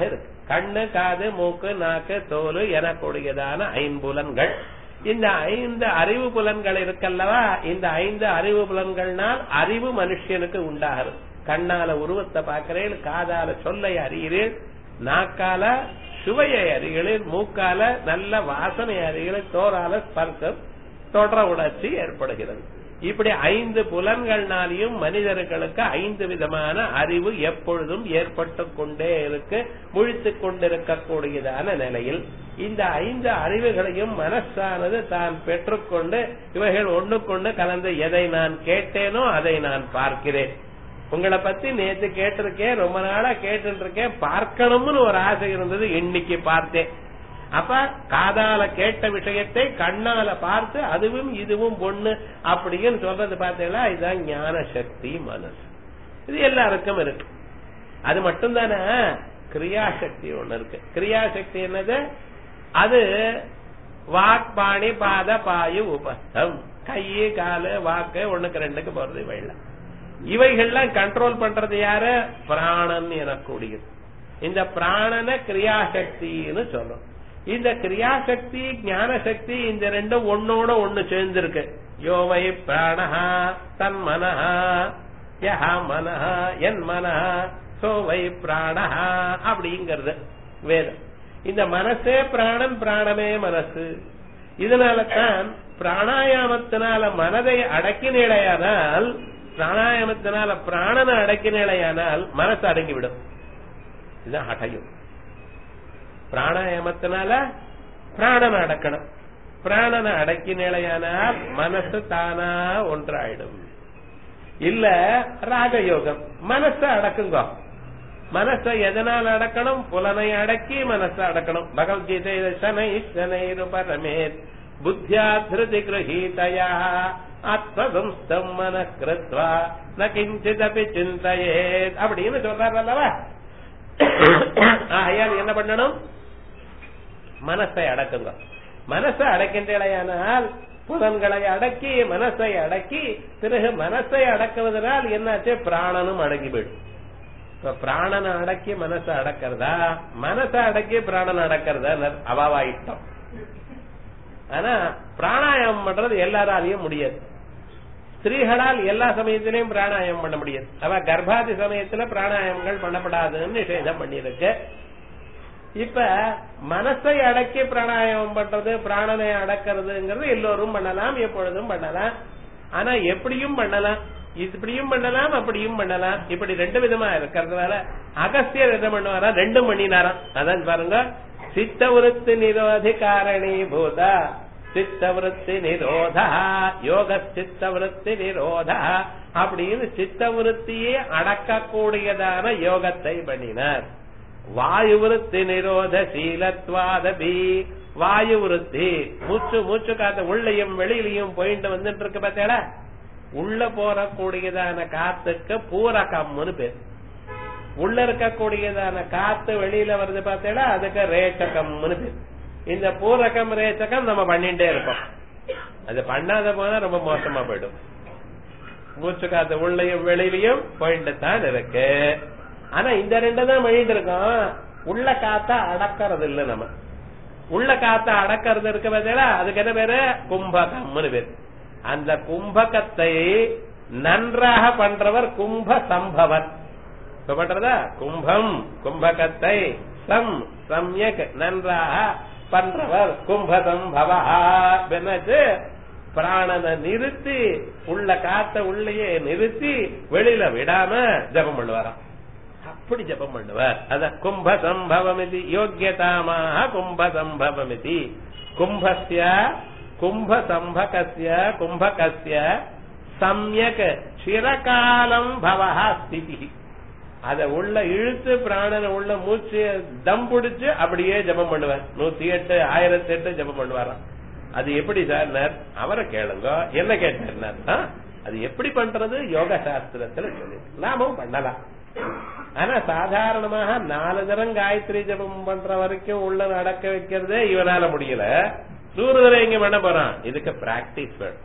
கண்ணு காது மூக்கு நாக்கு தோல் எனக்கூடியதான ஐம்புலன்கள் இந்த ஐந்து அறிவு புலன்கள் இருக்கல்லவா இந்த ஐந்து அறிவு புலன்கள்னால் அறிவு மனுஷனுக்கு உண்டாகிறது கண்ணால உருவத்தை பார்க்கிறேன் காதால சொல்லை அறிகிறேன் நாக்கால சுவையை அறிகிறேன் மூக்கால நல்ல வாசனை அறிகிறேன் தோரால ஸ்பர்சம் தொடர உணர்ச்சி ஏற்படுகிறது இப்படி ஐந்து புலன்கள்னாலையும் மனிதர்களுக்கு ஐந்து விதமான அறிவு எப்பொழுதும் ஏற்பட்டு கொண்டே இருக்கு முழித்துக் கொண்டிருக்கக்கூடியதான நிலையில் இந்த ஐந்து அறிவுகளையும் மனசானது தான் பெற்றுக்கொண்டு இவைகள் ஒண்ணுக்கொண்டு கலந்து எதை நான் கேட்டேனோ அதை நான் பார்க்கிறேன் உங்களை பத்தி நேத்து கேட்டிருக்கேன் ரொம்ப நாளா கேட்டு இருக்கேன் பார்க்கணும்னு ஒரு ஆசை இருந்தது இன்னைக்கு பார்த்தேன் அப்ப காதால கேட்ட விஷயத்தை கண்ணால பார்த்து அதுவும் இதுவும் ஒண்ணு அப்படின்னு சொல்றது பார்த்தீங்களா இதுதான் ஞான சக்தி மனசு இது எல்லாருக்கும் இருக்கு அது மட்டும் தானே கிரியாசக்தி ஒண்ணு இருக்கு கிரியாசக்தி என்னது அது வாக் பாணி பாத பாயு உபஸ்தம் கையு காலு வாக்கு ஒண்ணுக்கு ரெண்டுக்கு போறது இவைகள் இவைகள்லாம் கண்ட்ரோல் பண்றது யாரு பிராணன் எனக்கூடியது இந்த பிராணன கிரியாசக்தின்னு சொல்றோம் இந்த கிரியாசக்தி ஞான சக்தி இந்த ரெண்டும் ஒன்னோட ஒண்ணு சேர்ந்திருக்கு யோவை பிராணஹா தன் மனஹா யஹா மனஹா என் மனஹா சோவை பிராணஹா அப்படிங்கிறது வேதம் இந்த மனசே பிராணன் பிராணமே மனசு இதனால தான் பிராணாயாமத்தினால மனதை அடக்கினேடையானால் பிராணாயாமத்தினால பிராணனை அடக்கினேடையானால் மனசு அடங்கிவிடும் இதுதான் ஹடயம் பிராணாயாமத்தினால பிராணனை அடக்கணும் பிராணனை அடக்கினேடையானால் மனசு தானா ஒன்றாயிடும் இல்ல ராஜயோகம் மனசை அடக்குங்க மனசை எதனால் அடக்கணும் புலனை அடக்கி மனசை அடக்கணும் பகவத்கீதை சனை சனை பரமேத் புத்தியா திருதி கிரகீதயா ஆத்மசம்ஸ்தம் மன கிருத்வா ந கிஞ்சிதபி சிந்தையேத் அப்படின்னு சொல்றாரு அல்லவா ஆகையால் என்ன பண்ணணும் மனசை அடக்குங்க மனசை அடக்கின்றேனால் புலன்களை அடக்கி மனசை அடக்கி பிறகு மனசை அடக்குவதனால் என்னாச்சு பிராணனும் அடங்கி போயிடும் இப்ப பிராணனை அடக்கி மனசை அடக்கிறதா மனசை அடக்கி பிராணனை அடக்கிறதா அவாவாயிட்டோம் ஆனா பிராணாயாமம் பண்றது எல்லாராலையும் முடியாது ஸ்திரீகளால் எல்லா சமயத்திலையும் பிராணாயாமம் பண்ண முடியாது அவ கர்ப்பாதி சமயத்துல பிராணாயாமங்கள் பண்ணப்படாதுன்னு நிஷேதம் பண்ணியிருக்கு இப்ப மனசை அடக்கி பிராணாயாமம் பண்றது பிராணனை அடக்கிறதுங்கிறது எல்லோரும் பண்ணலாம் எப்பொழுதும் பண்ணலாம் ஆனா எப்படியும் பண்ணலாம் இப்படியும் பண்ணலாம் அப்படியும் பண்ணலாம் இப்படி ரெண்டு விதமா இருக்கிறதுனால அகஸ்தியர் என்ன பண்ணுவாரா ரெண்டும் பண்ணினாராம் அதான் பாருங்க சித்தவருத்தி நிரோதி காரணி பூதா சித்தவருத்தி நிரோத யோக சித்தவருத்தி நிரோத அப்படின்னு சித்தவருத்தியே அடக்கக்கூடியதான யோகத்தை பண்ணினார் வாயு விருத்தி நிரோத சீலத்வாதபி வாயு விருத்தி மூச்சு மூச்சு காத்த உள்ளையும் வெளியிலையும் போயிட்டு வந்துட்டு இருக்கு பார்த்தேடா உள்ள போறக்கூடியதான காத்துக்கு பூரகம்னு பேர் உள்ள இருக்கக்கூடியதான காத்து வெளியில வருது பார்த்தேடா அதுக்கு ரேச்சகம்னு பேர் இந்த பூரகம் ரேச்சகம் நம்ம பண்ணிட்டே இருக்கோம் அது பண்ணாத போனா ரொம்ப மோசமா போயிடும் மூச்சு காத்து உள்ளையும் வெளியிலையும் போயிட்டு தான் இருக்கு ஆனா இந்த ரெண்டு தான் பண்ணிட்டு இருக்கோம் உள்ள காத்த அடக்கிறது இல்ல நம்ம உள்ள காத்த அடக்கிறது இருக்கு பார்த்தீங்களா அதுக்கு என்ன பேரு கும்பகம்னு பேரு அந்த கும்பகத்தை நன்றாக பண்றவர் கும்ப சம்பவர் இப்ப பண்றதா கும்பம் கும்பகத்தை சம் சம்யக் நன்றாக பண்றவர் கும்பசம்பவா என்னாச்சு பிராணனை நிறுத்தி உள்ள காத்த உள்ளேயே நிறுத்தி வெளியில விடாம ஜபம் பண்ணுவாராம் அப்படி ஜபம் பண்ணுவார் அத கும்ப சம்பவமிதி யோக்கியதாமாக கும்ப சம்பவமிதி கும்பஸ்ய கும்ப சம்பகஸ்ய கும்பகஸ்ய சமயக் சிரகாலம் பவஹா ஸ்திதி அத உள்ள இழுத்து பிராணனை உள்ள மூச்சு தம் பிடிச்சு அப்படியே ஜபம் பண்ணுவார் நூத்தி எட்டு ஆயிரத்தி எட்டு ஜபம் பண்ணுவாராம் அது எப்படி சார் அவரை கேளுங்க என்ன கேட்டார் அது எப்படி பண்றது யோக சாஸ்திரத்துல சொல்லி நாமும் பண்ணலாம் ஆனா சாதாரணமாக நாலு தரம் காயத்ரி ஜபம் பண்ற வரைக்கும் உள்ள நடக்க வைக்கிறதே இவனால முடியல நூறு தடவை இங்க பண்ண போறான் இதுக்கு பிராக்டிஸ் வேணும்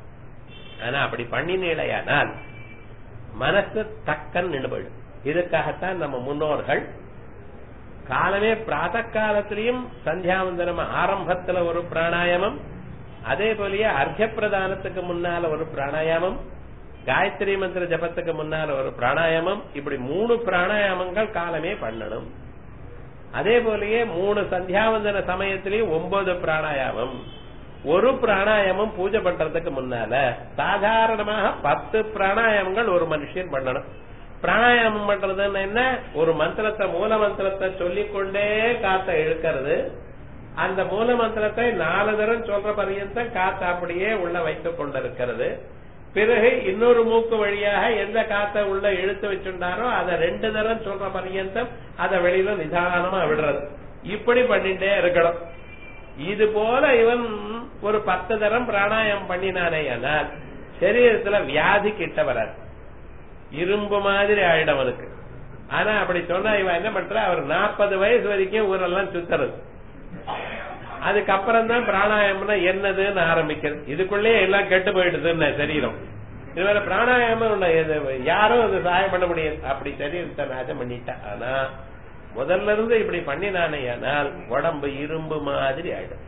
ஆனா அப்படி பண்ணினேலையானால் மனசு தக்கன் நின்று போயிடும் இதுக்காகத்தான் நம்ம முன்னோர்கள் காலமே பிராத காலத்திலையும் சந்தியாவந்தனம் ஆரம்பத்துல ஒரு பிராணாயாமம் அதே போலயே அர்த்த பிரதானத்துக்கு முன்னால ஒரு பிராணாயாமம் காயத்ரி மந்திர ஜபத்துக்கு முன்னால ஒரு பிராணாயாமம் இப்படி மூணு பிராணாயாமங்கள் காலமே பண்ணணும் அதே போலயே மூணு சந்தியாவந்தன சமயத்திலேயும் ஒன்பது பிராணாயாமம் ஒரு பிராணாயாமம் பூஜை பண்றதுக்கு முன்னால சாதாரணமாக பத்து பிராணாயாமங்கள் ஒரு மனுஷன் பண்ணணும் பிராணாயாமம் பண்றதுன்னு என்ன ஒரு மந்திரத்தை மூல மந்திரத்தை சொல்லிக்கொண்டே காத்த இழுக்கிறது அந்த மூல மந்திரத்தை நாலு தரம் சொல்ற பரியந்தம் காத்த அப்படியே உள்ள வைத்துக் கொண்டிருக்கிறது பிறகு இன்னொரு மூக்கு வழியாக எந்த காத்த உள்ள இழுத்து வச்சுட்டாரோ அதை ரெண்டு தரம் சொல்ற பரியந்தம் அதை வெளியில நிதானமா விடுறது இப்படி பண்ணிட்டே இருக்கணும் இது போல இவன் ஒரு பத்து தரம் பிராணாயாமம் பண்ணினானே ஆனால் சரீரத்துல வியாதி கிட்ட வராது இரும்பு மாதிரி ஆயிடும் அவனுக்கு ஆனா அப்படி சொன்னா இவன் என்ன பண்ற அவர் நாற்பது வயசு வரைக்கும் ஊரெல்லாம் சுத்துறது அதுக்கப்புறம் தான் பிராணாயாமம்னா என்னதுன்னு ஆரம்பிக்கிறது இதுக்குள்ளேயே எல்லாம் கெட்டு போயிடுதுன்னு சரீரம் இதுவேற பிராணாயாமம் ஒண்ணு இது யாரும் அது சகாயம் பண்ண முடியாது அப்படி சரீரத்தை நாசம் பண்ணிட்டா ஆனா முதல்ல இருந்து இப்படி பண்ணினானே ஆனால் உடம்பு இரும்பு மாதிரி ஆயிடும்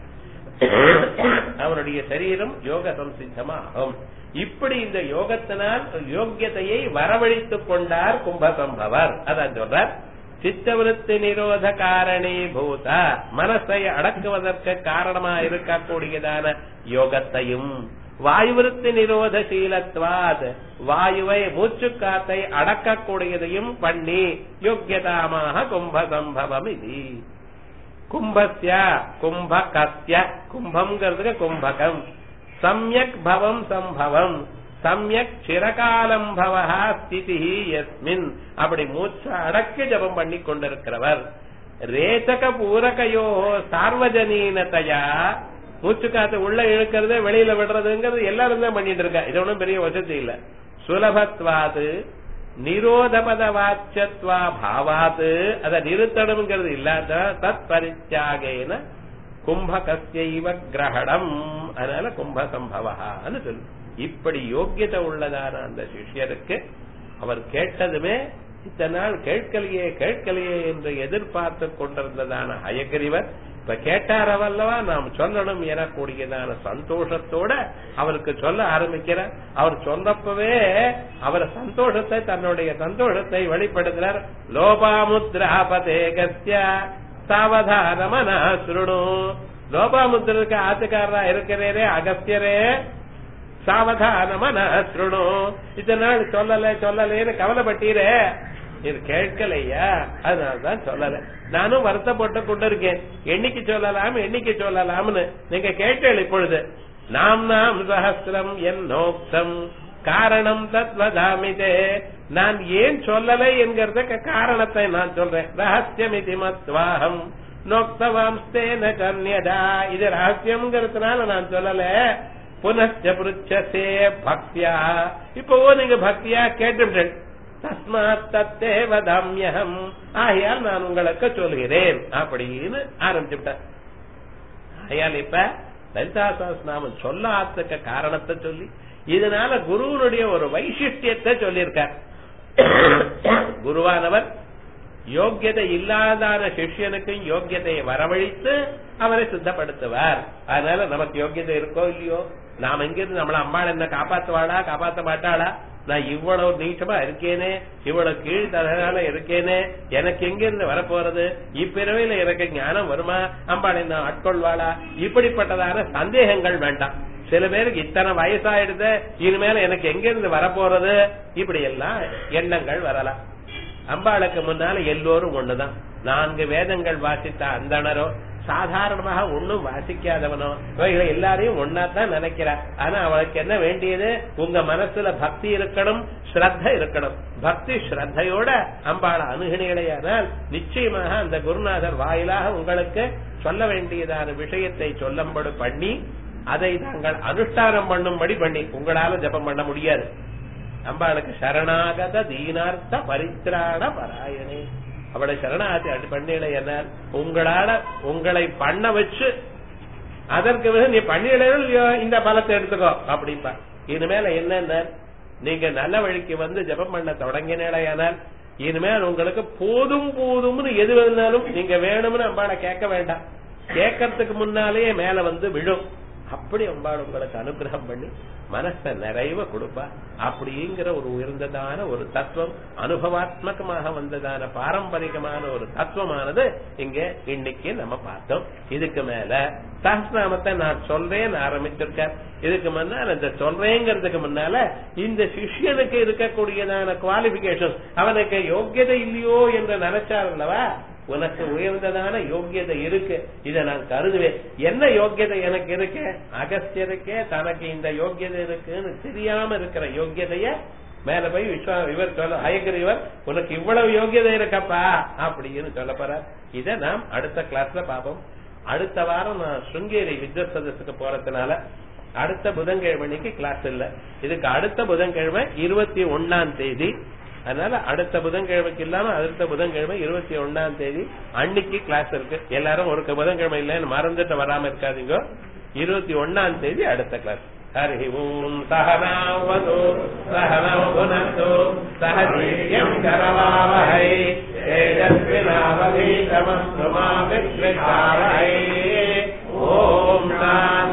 அவனுடைய சரீரம் யோக சம்சித்தமாகும் இப்படி இந்த யோகத்தினால் யோக்கியத்தையை வரவழைத்துக் கொண்டார் கும்பசம்பவர் அதான் சொல்றார் சித்தவிருத்தி நிரோத காரணி பூத மனசை அடக்குவதற்கு காரணமா இருக்கக்கூடியதான யோகத்தையும் வாயுவிருத்தி நிரோத சீலத்வாத் வாயுவை மூச்சு காத்தை அடக்கக்கூடியதையும் பண்ணி யோக்கியதாமாக கும்பசம்பவம் இது கும்பஸ்ய கும்பகஸ்ய கும்பம்ங்கிறதுக்கு கும்பகம் சமயக் பவம் சம்பவம் சமயக் சிறகாலம் பவஹா ஸ்திதி எஸ்மின் அப்படி மூச்ச அடக்கி ஜபம் பண்ணி கொண்டிருக்கிறவர் ரேச்சக பூரகையோ சார்வஜனீனத்தையா மூச்சு காத்து உள்ள இழுக்கிறது வெளியில விடுறதுங்கிறது எல்லாரும் தான் பண்ணிட்டு இருக்கா இது ஒன்றும் பெரிய வசதி இல்ல சுலபத்வாது நிரோதபத வாச்சத்வா பாவாத்து அதை நிறுத்தணுங்கிறது இல்லாத தத் பரித்தியாகேன கும்பகஸ்யைவ கிரகணம் அதனால கும்ப சம்பவான்னு சொல்லு இப்படி யோக்கியதை உள்ளதான அந்த சிஷ்யருக்கு அவர் கேட்டதுமே இத்தனை நாள் கேட்கலையே கேட்கலையே என்று எதிர்பார்த்து கொண்டிருந்ததான அயகிரிவர் இப்ப கேட்டாரவல்லவா நாம் சொல்லணும் எனக்கூடியதான சந்தோஷத்தோட அவருக்கு சொல்ல ஆரம்பிக்கிறார் அவர் சொன்னப்பவே அவர் சந்தோஷத்தை தன்னுடைய சந்தோஷத்தை வெளிப்படுத்துறார் லோபாமுத்ராபதேகஸ்ய சாவதானமன சுருணு லோபாமுத்திரருக்கு ஆத்துக்காரரா இருக்கிறேரே அகஸ்தியரே சாவதானமன சுருணு இத்தனை நாள் சொல்லல சொல்லலேன்னு கவலைப்பட்டீரே இது கேட்கலையா அதனாலதான் சொல்லல நானும் வருத்தப்பட்டு கொண்டிருக்கேன் என்னைக்கு சொல்லலாம் என்னைக்கு சொல்லலாம்னு நீங்க கேட்டேன் இப்பொழுது நாம் நாம் சஹசிரம் என் நோக்தம் காரணம் தத்வதாமிதே நான் ஏன் சொல்லலை என்கிறதுக்கு காரணத்தை நான் சொல்றேன் ரகசியம் இது மத்வாகம் நோக்தவாம்ஸ்தேன கன்யதா இது ரகசியம்ங்கிறதுனால நான் சொல்லல புனச்ச புருச்சசே பக்தியா இப்போ நீங்க பக்தியா கேட்டுவிட்டேன் தஸ்மாத் தத்தே வதாமியகம் ஆகையால் நான் உங்களுக்கு சொல்கிறேன் அப்படின்னு ஆரம்பிச்சுட்டேன் ஆகையால் இப்ப லலிதா சஹஸ்ரநாமம் சொல்லாததுக்கு காரணத்தை சொல்லி இதனால குருவனுடைய ஒரு வைசிஷ்டியத்தை சொல்லியிருக்கார் குருவானவர் யோக்கியதை இல்லாதான சிஷ்யனுக்கும் யோக்கியதையை வரவழைத்து அவரை சித்தப்படுத்துவார் அதனால நமக்கு யோக்கியதை இருக்கோ இல்லையோ நாம் எங்கிருந்து நம்மள அம்மாள் என்ன காப்பாத்துவாளா காப்பாத்த மாட்டாளா நான் இவ்வளவு நீட்டமா இருக்கேனே இவ்வளவு கீழ் தரனால இருக்கேனே எனக்கு எங்கிருந்து வரப்போறது இப்பிறவையில எனக்கு ஞானம் வருமா அம்பாள் என்ன ஆட்கொள்வாளா இப்படிப்பட்டதான சந்தேகங்கள் வேண்டாம் சில பேருக்கு இத்தனை வயசாயிடுது இனிமேல எனக்கு எங்கிருந்து வரப்போறது இப்படி எல்லாம் எண்ணங்கள் வரலாம் அம்பாளுக்கு முன்னால எல்லோரும் ஒண்ணுதான் நான்கு வேதங்கள் வாசித்த அந்தணரோ சாதாரணமாக ஒண்ணும் வாசிக்காதவனோ இவைகளை எல்லாரையும் ஒன்னாதான் நினைக்கிறார் ஆனா அவளுக்கு என்ன வேண்டியது உங்க மனசுல பக்தி இருக்கணும் ஸ்ரத்த இருக்கணும் பக்தி ஸ்ரத்தையோட அம்பாள அணுகினீர்களேயானால் நிச்சயமாக அந்த குருநாதர் வாயிலாக உங்களுக்கு சொல்ல வேண்டியதான விஷயத்தை சொல்லும்படி பண்ணி அதை தாங்கள் அனுஷ்டானம் பண்ணும்படி பண்ணி உங்களால ஜபம் பண்ண முடியாது அம்பாளுக்கு சரணாகத தீனார்த்த பரித்ராண பராயணே அவளை சரணாகதி அடி பண்ணல என்ன உங்களால உங்களை பண்ண வச்சு அதற்கு பிறகு நீ பண்ணிடலையோ இந்த பலத்தை எடுத்துக்கோ அப்படிப்பா இனிமேல என்னென்ன நீங்க நல்ல வழிக்கு வந்து ஜபம் பண்ண தொடங்கினால் இனிமேல் உங்களுக்கு போதும் போதும்னு எது வேணாலும் நீங்க வேணும்னு அம்பாளை கேட்க வேண்டாம் கேட்கறதுக்கு முன்னாலேயே மேல வந்து விழும் அப்படி அம்பாள் உங்களுக்கு அனுகிரகம் பண்ணி மனச நிறைவ கொடுப்பா அப்படிங்கிற ஒரு உயர்ந்ததான ஒரு தத்துவம் அனுபவாத்மகமாக வந்ததான பாரம்பரிகமான ஒரு தத்துவமானது இங்க இன்னைக்கு நம்ம பார்த்தோம் இதுக்கு மேல சஹஸ்நாமத்தை நான் சொல்றேன் ஆரம்பிச்சிருக்கேன் இதுக்கு முன்னால் இந்த சொல்றேங்கிறதுக்கு முன்னால இந்த சிஷ்யனுக்கு இருக்கக்கூடியதான குவாலிபிகேஷன் அவனுக்கு யோக்கியதை இல்லையோ என்று நினைச்சார் அல்லவா உனக்கு உயர்ந்ததான யோக்கியதை இருக்கு இதை நான் கருதுவேன் என்ன யோக்கியதை எனக்கு இருக்கு அகஸ்தியருக்கே தனக்கு இந்த யோக்கியதை இருக்குன்னு தெரியாம இருக்கிற யோக்கியதைய மேல போய் விஸ்வா இவர் சொல்ல ஹயகிரிவர் உனக்கு இவ்வளவு யோக்கியதை இருக்கப்பா அப்படின்னு சொல்ல போற இதை நாம் அடுத்த கிளாஸ்ல பார்ப்போம் அடுத்த வாரம் நான் சுங்கேரி வித்வத் சதஸுக்கு போறதுனால அடுத்த புதன்கிழமைக்கு கிளாஸ் இல்ல இதுக்கு அடுத்த புதன்கிழமை இருபத்தி ஒன்னாம் தேதி அதனால அடுத்த புதன்கிழமைக்கு இல்லாம அடுத்த புதன்கிழமை இருபத்தி ஒன்னாம் தேதி அன்னைக்கு கிளாஸ் இருக்கு எல்லாரும் ஒரு புதன்கிழமை இல்லைன்னு மறந்துட்டு வராம இருக்காதீங்க இருபத்தி ஒன்னாம் தேதி அடுத்த கிளாஸ் ஹரி ஓம் சகனாவது சகனோ புனத்து சகஜீயம் கரவாவகை தேஜஸ்வினாவதீதமஸ்துமா விஸ்விதாவகை ஓம் சாந்தி